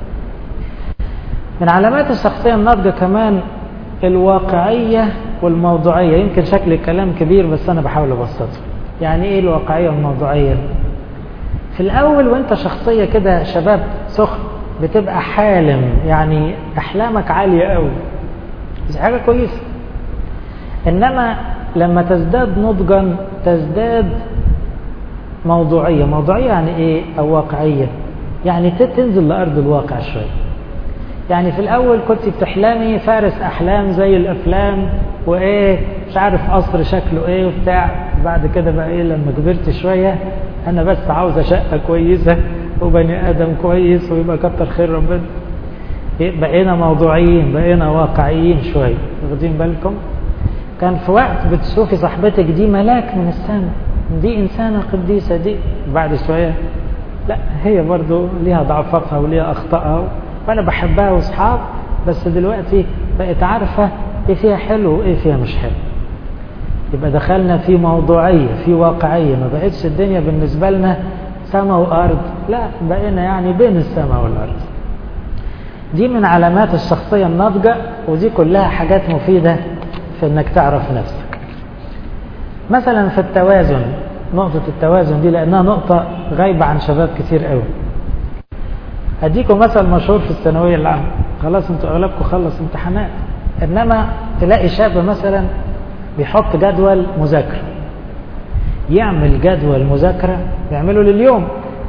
[SPEAKER 1] من علامات الشخصية الناضجة كمان الواقعية والموضوعية يمكن شكل الكلام كبير بس انا بحاول ابسطه يعني ايه الواقعية والموضوعية في الاول وانت شخصية كده شباب سخن بتبقى حالم يعني احلامك عالية قوي دي حاجة كويسة إنما لما تزداد نضجا تزداد موضوعية موضوعية يعني إيه أو واقعية يعني تنزل لأرض الواقع شوية يعني في الأول كنت بتحلمي فارس أحلام زي الأفلام وإيه مش عارف قصر شكله إيه وبتاع بعد كده بقى إيه لما كبرت شوية أنا بس عاوزة شقة كويسة وبني آدم كويس ويبقى كتر خير ربنا بقينا موضوعيين بقينا واقعيين شوية واخدين بالكم كان في وقت بتشوفي صاحبتك دي ملاك من السماء دي إنسانة قديسة دي بعد شوية لا هي برضو ليها ضعفاتها وليها أخطائها وأنا بحبها وأصحاب بس دلوقتي بقت عارفة إيه فيها حلو وإيه فيها مش حلو يبقى دخلنا في موضوعية في واقعية ما بقتش الدنيا بالنسبة لنا سماء وأرض لا بقينا يعني بين السماء والأرض دي من علامات الشخصية الناضجة ودي كلها حاجات مفيدة في انك تعرف نفسك مثلا في التوازن نقطة التوازن دي لأنها نقطة غايبة عن شباب كتير قوي أديكم مثل مشهور في الثانوية العامة خلاص انتوا أغلبكم خلص امتحانات إنما تلاقي شاب مثلا بيحط جدول مذاكرة يعمل جدول مذاكرة يعمله لليوم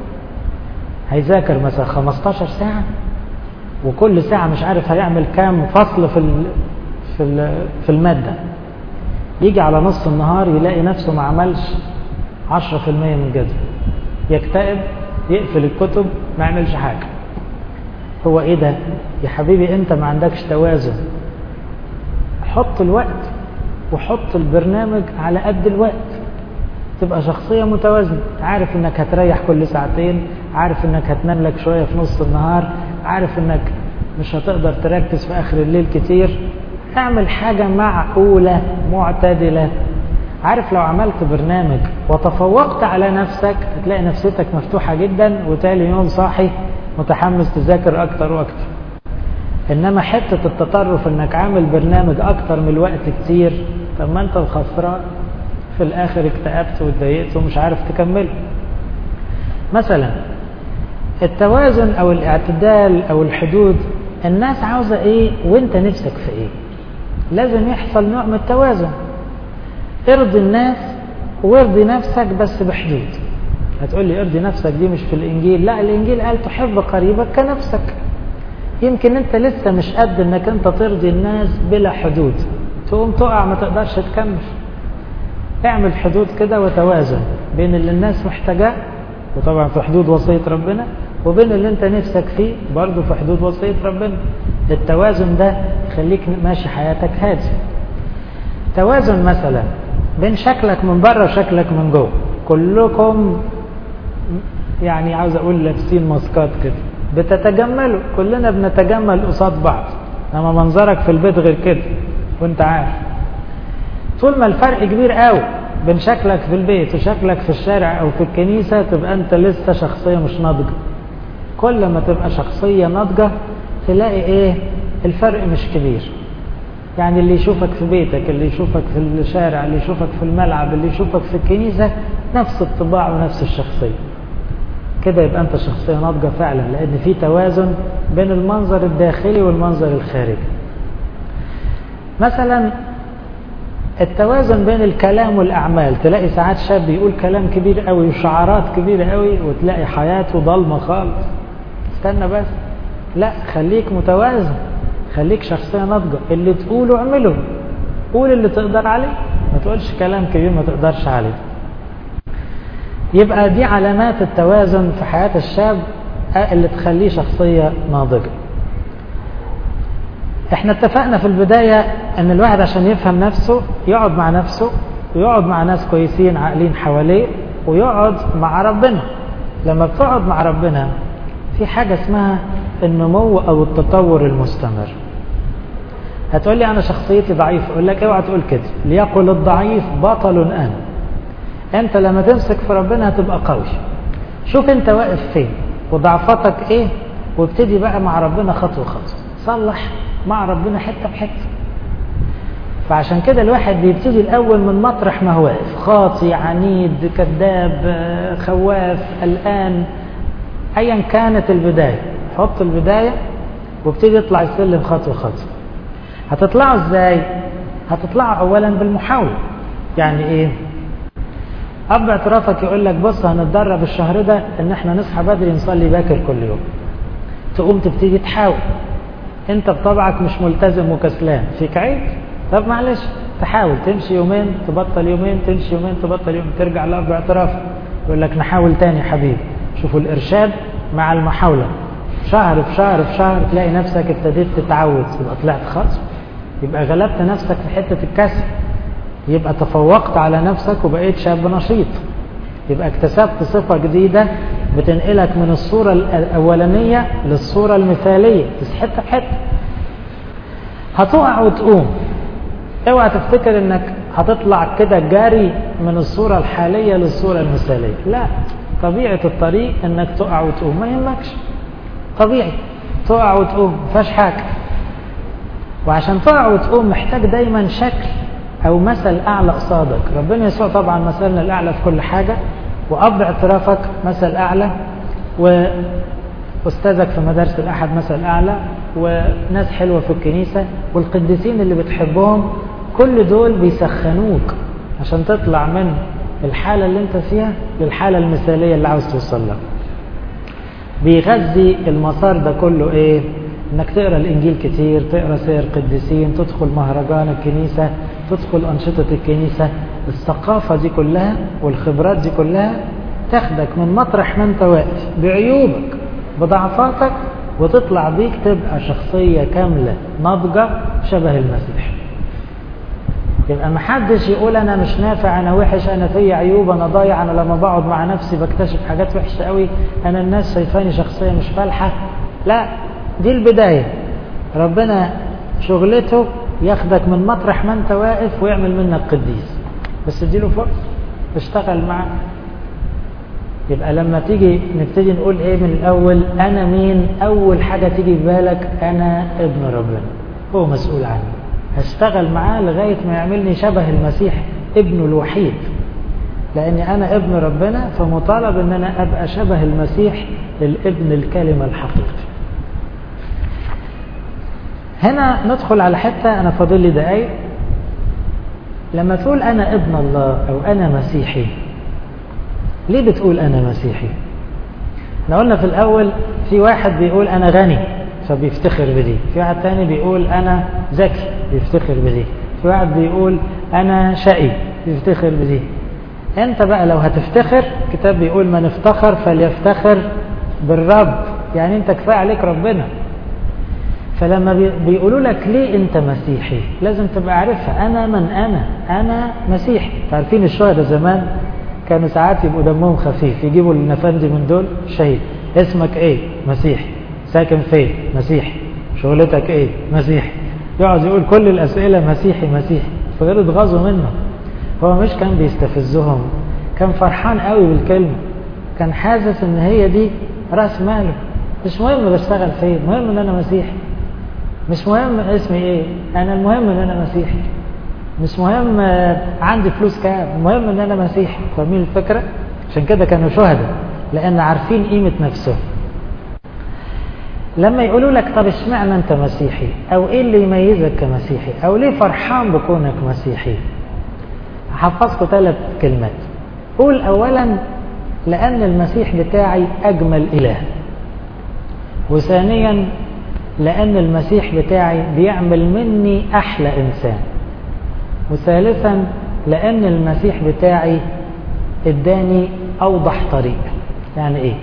[SPEAKER 1] هيذاكر مثلا 15 ساعة وكل ساعة مش عارف هيعمل كام فصل في في في المادة يجي على نص النهار يلاقي نفسه ما عملش 10% من جدول يكتئب يقفل الكتب ما يعملش حاجة هو ايه ده يا حبيبي انت ما عندكش توازن حط الوقت وحط البرنامج على قد الوقت تبقى شخصية متوازنة عارف انك هتريح كل ساعتين عارف انك هتنام لك شوية في نص النهار عارف انك مش هتقدر تركز في اخر الليل كتير اعمل حاجة معقولة معتدلة عارف لو عملت برنامج وتفوقت على نفسك هتلاقي نفسيتك مفتوحة جدا وتالي يوم صاحي متحمس تذاكر اكتر واكتر انما حتة التطرف انك عامل برنامج اكتر من الوقت كتير طب ما انت الخسران في الاخر اكتئبت واتضايقت ومش عارف تكمله مثلا التوازن او الاعتدال او الحدود الناس عاوزة ايه وانت نفسك في ايه لازم يحصل نوع من التوازن ارضي الناس وارضي نفسك بس بحدود هتقول لي ارضي نفسك دي مش في الانجيل لا الانجيل قال تحب قريبك كنفسك يمكن انت لسه مش قد انك انت ترضي الناس بلا حدود تقوم تقع ما تقدرش تكمل اعمل حدود كده وتوازن بين اللي الناس محتاجاه وطبعا في حدود وصية ربنا وبين اللي انت نفسك فيه برضه في حدود وصية ربنا التوازن ده يخليك ماشي حياتك هادي توازن مثلا بين شكلك من بره وشكلك من جوه كلكم يعني عاوز اقول لابسين ماسكات كده بتتجملوا كلنا بنتجمل قصاد بعض اما منظرك في البيت غير كده وانت عارف طول ما الفرق كبير قوي بين شكلك في البيت وشكلك في الشارع او في الكنيسة تبقى انت لسه شخصية مش ناضجة كل ما تبقى شخصية ناضجة تلاقي ايه الفرق مش كبير يعني اللي يشوفك في بيتك اللي يشوفك في الشارع اللي يشوفك في الملعب اللي يشوفك في الكنيسة نفس الطباع ونفس الشخصية كده يبقى انت شخصية ناضجة فعلا لان في توازن بين المنظر الداخلي والمنظر الخارجي مثلا التوازن بين الكلام والأعمال تلاقي ساعات شاب يقول كلام كبير قوي وشعارات كبيرة قوي وتلاقي حياته ضلمة خالص استنى بس لا خليك متوازن خليك شخصية ناضجة اللي تقوله اعمله قول اللي تقدر عليه ما تقولش كلام كبير ما تقدرش عليه يبقى دي علامات التوازن في حياة الشاب اللي تخليه شخصية ناضجة احنا اتفقنا في البداية ان الواحد عشان يفهم نفسه يقعد مع نفسه ويقعد مع ناس كويسين عاقلين حواليه ويقعد مع ربنا لما بتقعد مع ربنا في حاجة اسمها النمو او التطور المستمر هتقول لي انا شخصيتي ضعيفة اقول لك اوعى تقول كده ليقل الضعيف بطل انا انت لما تمسك في ربنا هتبقى قوي شوف انت واقف فين وضعفاتك ايه وابتدي بقى مع ربنا خطوة خطوة صلح مع ربنا حتة بحتة فعشان كده الواحد بيبتدي الأول من مطرح ما هو واقف خاطي عنيد كذاب خواف قلقان أيا كانت البداية حط البداية وابتدي يطلع السلم خطوة خطوة هتطلعوا ازاي هتطلعوا أولا بالمحاولة يعني ايه أب اعترافك يقول لك بص هنتدرب الشهر ده ان احنا نصحى بدري نصلي باكر كل يوم تقوم تبتدي تحاول انت بطبعك مش ملتزم وكسلان فيك عيب طب معلش تحاول تمشي يومين تبطل يومين تمشي يومين تبطل يوم ترجع لأب اعتراف يقول لك نحاول تاني حبيبي شوفوا الإرشاد مع المحاولة شهر في شهر في شهر تلاقي نفسك ابتديت تتعود يبقى طلعت خطوة يبقى غلبت نفسك في حتة الكسل يبقى تفوقت على نفسك وبقيت شاب نشيط يبقى اكتسبت صفة جديدة بتنقلك من الصورة الأولانية للصورة المثالية حتة بحتة هتقع وتقوم اوعى تفتكر انك هتطلع كده جاري من الصورة الحالية للصورة المثالية لا طبيعة الطريق انك تقع وتقوم ما يهمكش طبيعي تقع وتقوم مفيهاش حاجة وعشان تقع وتقوم محتاج دايما شكل او مثل اعلى قصادك ربنا يسوع طبعا مثلنا الاعلى في كل حاجة واب اعترافك مثل اعلى واستاذك في مدارس الاحد مثل اعلى وناس حلوة في الكنيسة والقديسين اللي بتحبهم كل دول بيسخنوك عشان تطلع من الحالة اللي انت فيها للحالة المثالية اللي عاوز توصل لها بيغذي المسار ده كله ايه انك تقرا الانجيل كتير تقرا سير قديسين تدخل مهرجان الكنيسة تدخل انشطة الكنيسة الثقافة دي كلها والخبرات دي كلها تاخدك من مطرح ما انت واقف بعيوبك بضعفاتك وتطلع بيك تبقى شخصية كاملة ناضجة شبه المسيح يبقى ما حدش يقول انا مش نافع انا وحش انا في عيوب انا ضايع انا لما بقعد مع نفسي بكتشف حاجات وحشه قوي انا الناس شايفاني شخصيه مش فالحه لا دي البدايه ربنا شغلته ياخدك من مطرح ما انت واقف ويعمل منك قديس بس اديله فرصه اشتغل معاه يبقى لما تيجي نبتدي نقول ايه من الاول انا مين اول حاجه تيجي في بالك انا ابن ربنا هو مسؤول عني هشتغل معاه لغاية ما يعملني شبه المسيح ابنه الوحيد لأني أنا ابن ربنا فمطالب أن أنا أبقى شبه المسيح الابن الكلمة الحقيقي هنا ندخل على حتة أنا فاضل لي دقايق لما تقول أنا ابن الله أو أنا مسيحي ليه بتقول أنا مسيحي احنا قلنا في الأول في واحد بيقول أنا غني فبيفتخر بدي في واحد تاني بيقول أنا ذكي بيفتخر بدي في واحد بيقول أنا شقي بيفتخر بدي أنت بقى لو هتفتخر الكتاب بيقول من افتخر فليفتخر بالرب يعني أنت كفاية عليك ربنا فلما بيقولوا لك ليه أنت مسيحي لازم تبقى عارفها أنا من أنا أنا مسيحي عارفين الشهداء زمان كانوا ساعات يبقوا دمهم خفيف يجيبوا النفندي من دول شهيد اسمك ايه مسيحي ساكن فين مسيحي شغلتك ايه مسيحي يقعد يقول كل الاسئله مسيحي مسيحي فغير اتغاظوا منه هو مش كان بيستفزهم كان فرحان قوي بالكلمه كان حاسس ان هي دي راس ماله مش مهم بشتغل فين المهم ان انا مسيحي مش مهم اسمي ايه انا المهم ان انا مسيحي مش مهم عندي فلوس كام المهم ان انا مسيحي فاهمين الفكره عشان كده كانوا شهداء لان عارفين قيمه نفسهم لما يقولوا لك طب اشمعنى انت مسيحي او ايه اللي يميزك كمسيحي او ليه فرحان بكونك مسيحي هحفظكم ثلاث كلمات قول اولا لان المسيح بتاعي اجمل اله وثانيا لان المسيح بتاعي بيعمل مني احلى انسان وثالثا لان المسيح بتاعي اداني اوضح طريق يعني ايه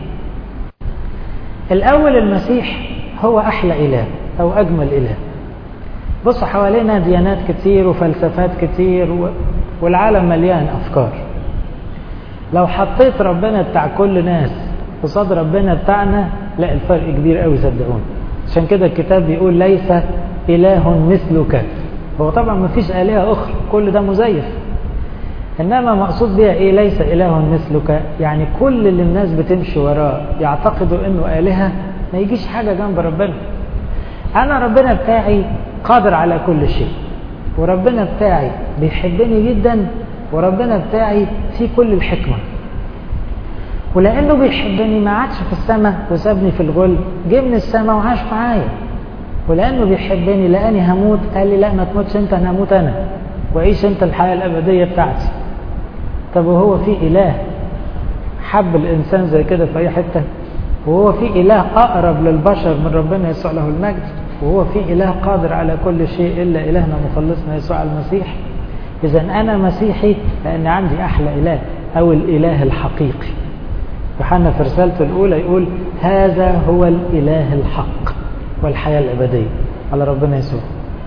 [SPEAKER 1] الأول المسيح هو أحلى إله أو أجمل إله بصوا حوالينا ديانات كتير وفلسفات كتير والعالم مليان أفكار لو حطيت ربنا بتاع كل ناس قصاد ربنا بتاعنا لا الفرق كبير قوي صدقوني عشان كده الكتاب بيقول ليس إله مثلك هو طبعا ما فيش آلهة أخرى كل ده مزيف إنما مقصود بها إيه ليس إله مثلك يعني كل اللي الناس بتمشي وراه يعتقدوا إنه آلهة ما يجيش حاجة جنب ربنا أنا ربنا بتاعي قادر على كل شيء وربنا بتاعي بيحبني جدا وربنا بتاعي فيه كل الحكمة ولأنه بيحبني ما عادش في السماء وسابني في الغل جه من السماء وعاش معايا ولأنه بيحبني لأني هموت قال لي لا ما تموتش أنت أنا هموت أنا وعيش أنت الحياة الأبدية بتاعتي طب وهو في إله حب الإنسان زي كده في أي حتة وهو في إله أقرب للبشر من ربنا يسوع له المجد وهو في إله قادر على كل شيء إلا إلهنا مخلصنا يسوع المسيح إذا أنا مسيحي لأن عندي أحلى إله أو الإله الحقيقي يوحنا في رسالته الأولى يقول هذا هو الإله الحق والحياة الأبدية على ربنا يسوع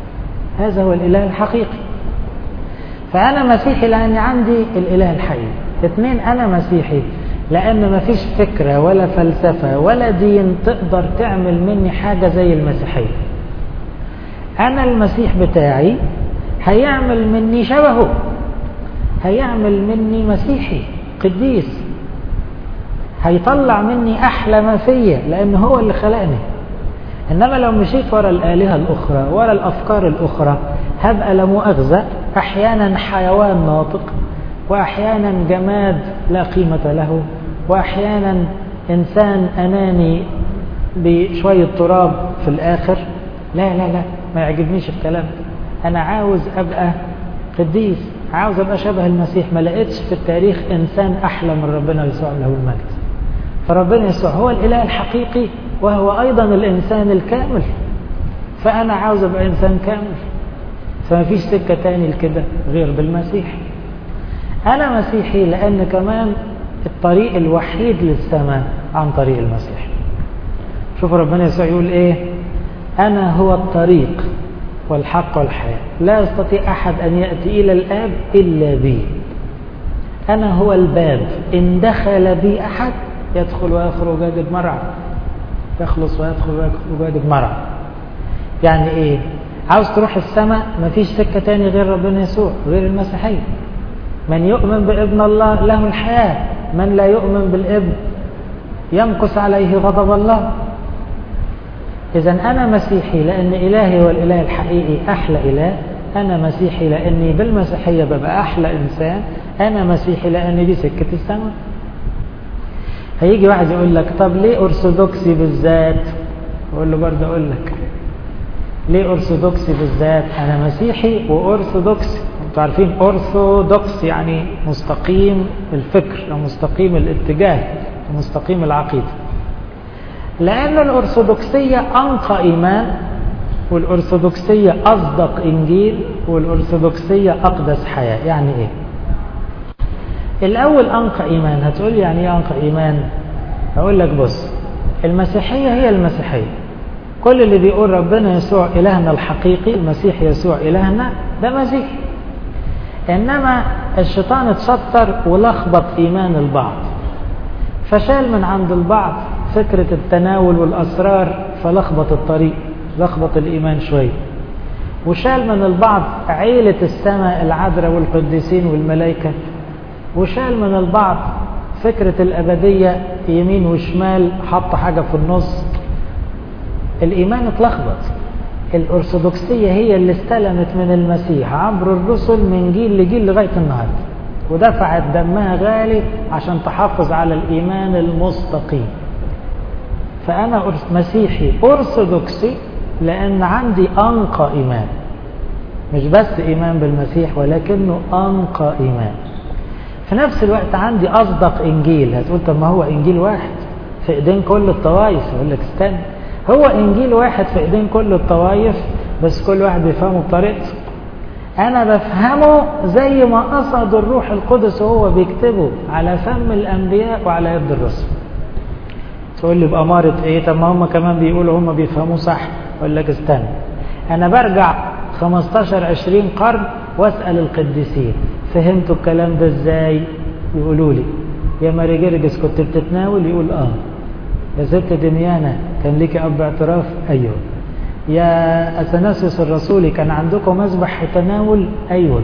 [SPEAKER 1] هذا هو الإله الحقيقي فأنا مسيحي لأني عندي الإله الحقيقي اتنين أنا مسيحي لأن مفيش فكرة ولا فلسفة ولا دين تقدر تعمل مني حاجة زي المسيحية أنا المسيح بتاعي هيعمل مني شبهه هيعمل مني مسيحي قديس هيطلع مني أحلى ما فيا لأن هو اللي خلقني إنما لو مشيت ورا الآلهة الأخرى ورا الأفكار الأخرى هبقى لا مؤاخذة أحيانا حيوان ناطق وأحيانا جماد لا قيمة له وأحيانا إنسان أناني بشوية تراب في الآخر لا لا لا ما يعجبنيش الكلام أنا عاوز أبقى قديس عاوز أبقى شبه المسيح ما لقيتش في التاريخ إنسان أحلى من ربنا يسوع له المجد فربنا يسوع هو الإله الحقيقي وهو أيضا الإنسان الكامل فأنا عاوز أبقى إنسان كامل فما فيش سكة تاني لكده غير بالمسيح أنا مسيحي لأن كمان الطريق الوحيد للسماء عن طريق المسيح شوف ربنا يسوع يقول إيه أنا هو الطريق والحق والحياة لا يستطيع أحد أن يأتي إلى الآب إلا بي أنا هو الباب إن دخل بي أحد يدخل ويخرج ويجد مرعى يخلص ويدخل ويجد مرعى يعني إيه عاوز تروح السماء مفيش سكة تاني غير ربنا يسوع غير المسيحية من يؤمن بابن الله له الحياة من لا يؤمن بالابن يمكث عليه غضب الله إذا أنا مسيحي لأن إلهي هو الإله الحقيقي أحلى إله أنا مسيحي لأني بالمسيحية ببقى أحلى إنسان أنا مسيحي لأن دي سكة السماء هيجي واحد يقول لك طب ليه أرثوذكسي بالذات أقول له برضه أقول لك ليه أرثوذكسي بالذات أنا مسيحي وأرثوذكسي أنتوا عارفين أرثوذكس يعني مستقيم الفكر أو مستقيم الاتجاه ومستقيم العقيدة لأن الأرثوذكسية أنقى إيمان والأرثوذكسية أصدق إنجيل والأرثوذكسية أقدس حياة يعني إيه الأول أنقى إيمان هتقول يعني إيه أنقى إيمان أقول لك بص المسيحية هي المسيحية كل اللي بيقول ربنا يسوع إلهنا الحقيقي المسيح يسوع إلهنا ده مسيحي إنما الشيطان اتشطر ولخبط إيمان البعض فشال من عند البعض فكرة التناول والأسرار فلخبط الطريق لخبط الإيمان شوية وشال من البعض عيلة السماء العذراء والقديسين والملائكة وشال من البعض فكرة الأبدية يمين وشمال حط حاجة في النص الإيمان اتلخبط الأرثوذكسية هي اللي استلمت من المسيح عبر الرسل من جيل لجيل لغاية النهاردة ودفعت دمها غالي عشان تحافظ على الإيمان المستقيم فأنا مسيحي أرثوذكسي لأن عندي أنقى إيمان مش بس إيمان بالمسيح ولكنه أنقى إيمان في نفس الوقت عندي أصدق إنجيل هتقول طب ما هو إنجيل واحد في إيدين كل الطوائف أقول لك استنى هو إنجيل واحد في إيدين كل الطوائف بس كل واحد بيفهمه بطريقته أنا بفهمه زي ما قصد الروح القدس وهو بيكتبه على فم الأنبياء وعلى يد الرسل تقول لي بأمارة إيه طب ما هم كمان بيقولوا هم بيفهموه صح أقول لك استنى أنا برجع 15 20 قرن وأسأل القديسين فهمتوا الكلام ده إزاي يقولوا لي يا ماري جرجس كنت بتتناول يقول آه يا ست دميانة كان ليك أب اعتراف أيوه يا أثناسيوس الرسولي كان عندكم مذبح تناول أيوه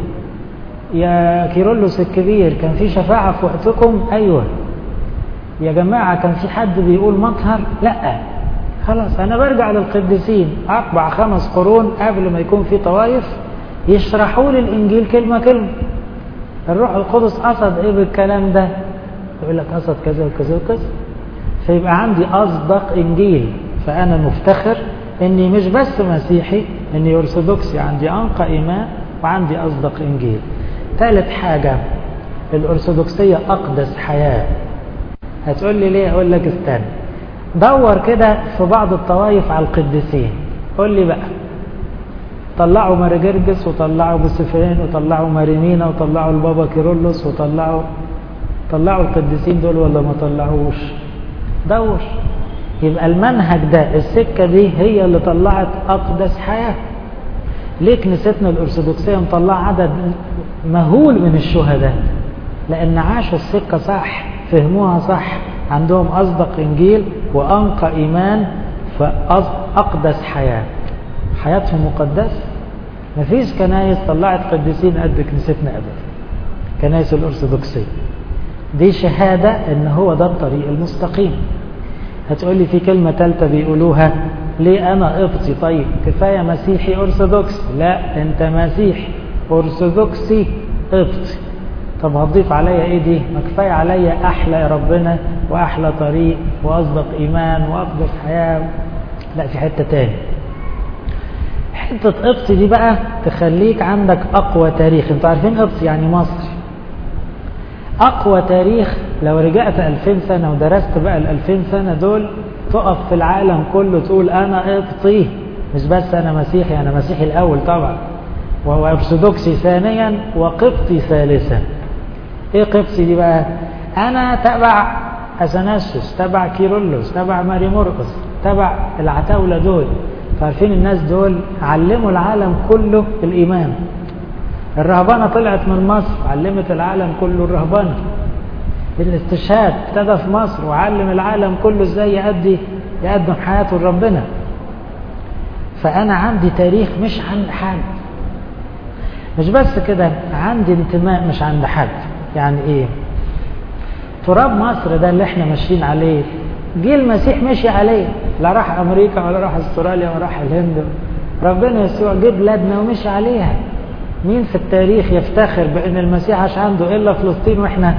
[SPEAKER 1] يا كيرلس الكبير كان في شفاعة في وقتكم أيوه يا جماعة كان في حد بيقول مطهر لا خلاص أنا برجع للقديسين أربع خمس قرون قبل ما يكون في طوائف يشرحوا لي الإنجيل كلمة كلمة الروح القدس قصد إيه بالكلام ده يقول لك قصد كذا وكذا وكذا فيبقى عندي أصدق إنجيل فأنا مفتخر إني مش بس مسيحي إني أرثوذكسي عندي أنقى إيمان وعندي أصدق إنجيل ثالث حاجة الأرثوذكسية أقدس حياة هتقول لي ليه أقول لك استنى دور كده في بعض الطوائف على القديسين قول لي بقى طلعوا ماري جرجس وطلعوا بوسفين وطلعوا ماريمينا وطلعوا البابا كيرلس وطلعوا طلعوا القديسين دول ولا ما طلعوش دور يبقى المنهج ده السكة دي هي اللي طلعت أقدس حياة ليه كنيستنا الأرثوذكسية مطلعة عدد مهول من الشهداء لأن عاشوا السكة صح فهموها صح عندهم أصدق إنجيل وأنقى إيمان فأقدس حياة حياتهم مقدسة مفيش كنايس طلعت قديسين قد كنيستنا أبدا كنايس الأرثوذكسية دي شهادة إن هو ده الطريق المستقيم هتقول لي في كلمة تالتة بيقولوها ليه أنا قبطي طيب كفاية مسيحي أرثوذكسي لا أنت مسيحي أرثوذكسي قبطي طب هتضيف عليا ايه دي ما كفايه عليا احلى ربنا واحلى طريق واصدق ايمان واقدس حياه لا في حته تاني حته قبطي دي بقى تخليك عندك اقوى تاريخ انتوا عارفين قبطي يعني مصري اقوى تاريخ لو رجعت 2000 سنه ودرست بقى ال 2000 سنه دول تقف في العالم كله تقول انا قبطي مش بس انا مسيحي انا مسيحي الاول طبعا وهو ارثوذكسي ثانيا وقبطي ثالثا ايه قبطي دي بقى انا تبع اثناسيوس تبع كيرلس تبع ماري مرقس تبع العتاوله دول عارفين الناس دول علموا العالم كله الايمان الرهبانه طلعت من مصر علمت العالم كله الرهبانه الاستشهاد ابتدى في مصر وعلم العالم كله ازاي يأدي يقدم حياته لربنا فانا عندي تاريخ مش عند حد مش بس كده عندي انتماء مش عند حد يعني ايه تراب مصر ده اللي احنا ماشيين عليه جه المسيح مشي عليه لا راح امريكا ولا راح استراليا ولا راح الهند ربنا يسوع جه بلادنا ومشي عليها مين في التاريخ يفتخر بان المسيح عاش عنده الا فلسطين واحنا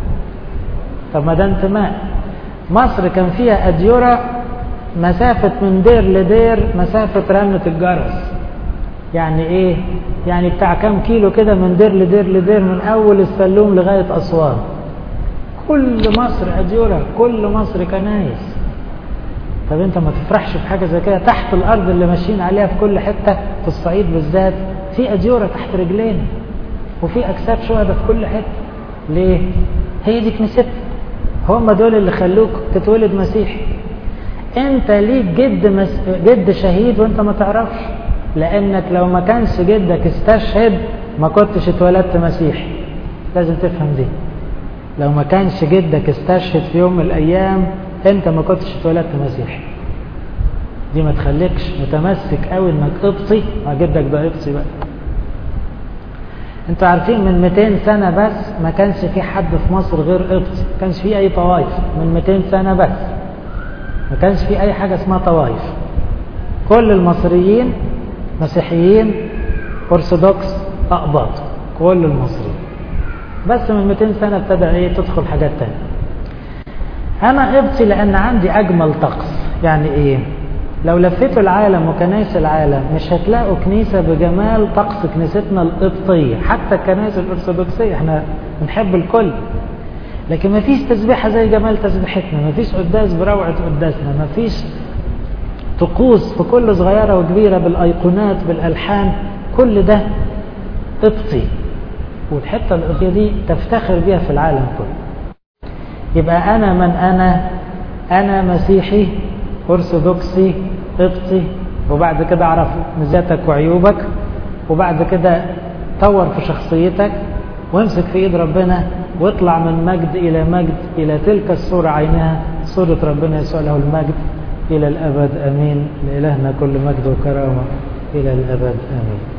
[SPEAKER 1] طب ما ده انتماء مصر كان فيها اديره مسافه من دير لدير مسافه رنه الجرس يعني ايه يعني بتاع كام كيلو كده من دير لدير لدير من اول السلوم لغايه اسوان كل مصر اديره كل مصر كنايس طب انت ما تفرحش بحاجه زي كده تحت الارض اللي ماشيين عليها في كل حته في الصعيد بالذات في اديره تحت رجلينا وفي اجساد شهداء في كل حته ليه هي دي كنيستنا هم دول اللي خلوك تتولد مسيحي انت ليك جد مس... جد شهيد وانت ما تعرفش لانك لو ما كانش جدك استشهد ما كنتش اتولدت مسيحي لازم تفهم دي لو ما كانش جدك استشهد في يوم من الايام انت ما كنتش اتولدت مسيحي دي ما تخليكش متمسك قوي انك قبطي ما جدك ده قبطي بقى انتوا عارفين من 200 سنة بس ما كانش في حد في مصر غير قبطي ما كانش في اي طوائف من 200 سنة بس ما كانش في اي حاجة اسمها طوائف كل المصريين مسيحيين ارثوذكس اقباط كل المصريين بس من 200 سنة ابتدى ايه تدخل حاجات تانية انا قبطي لان عندي اجمل طقس يعني ايه لو لفيتوا العالم وكنايس العالم مش هتلاقوا كنيسة بجمال طقس كنيستنا القبطية حتى الكنائس الأرثوذكسية احنا بنحب الكل لكن ما فيش تسبيحة زي جمال تسبيحتنا ما فيش قداس بروعة قداسنا ما فيش طقوس في كل صغيرة وكبيرة بالأيقونات بالألحان كل ده قبطي والحتة القبطية دي تفتخر بيها في العالم كله يبقى أنا من أنا أنا مسيحي أرثوذكسي قبطي وبعد كده أعرف مزياتك وعيوبك وبعد كده طور في شخصيتك وامسك في ايد ربنا واطلع من مجد إلى مجد إلى تلك الصورة عينها صورة ربنا يسوع له المجد إلى الأبد أمين لإلهنا كل مجد وكرامة إلى الأبد آمين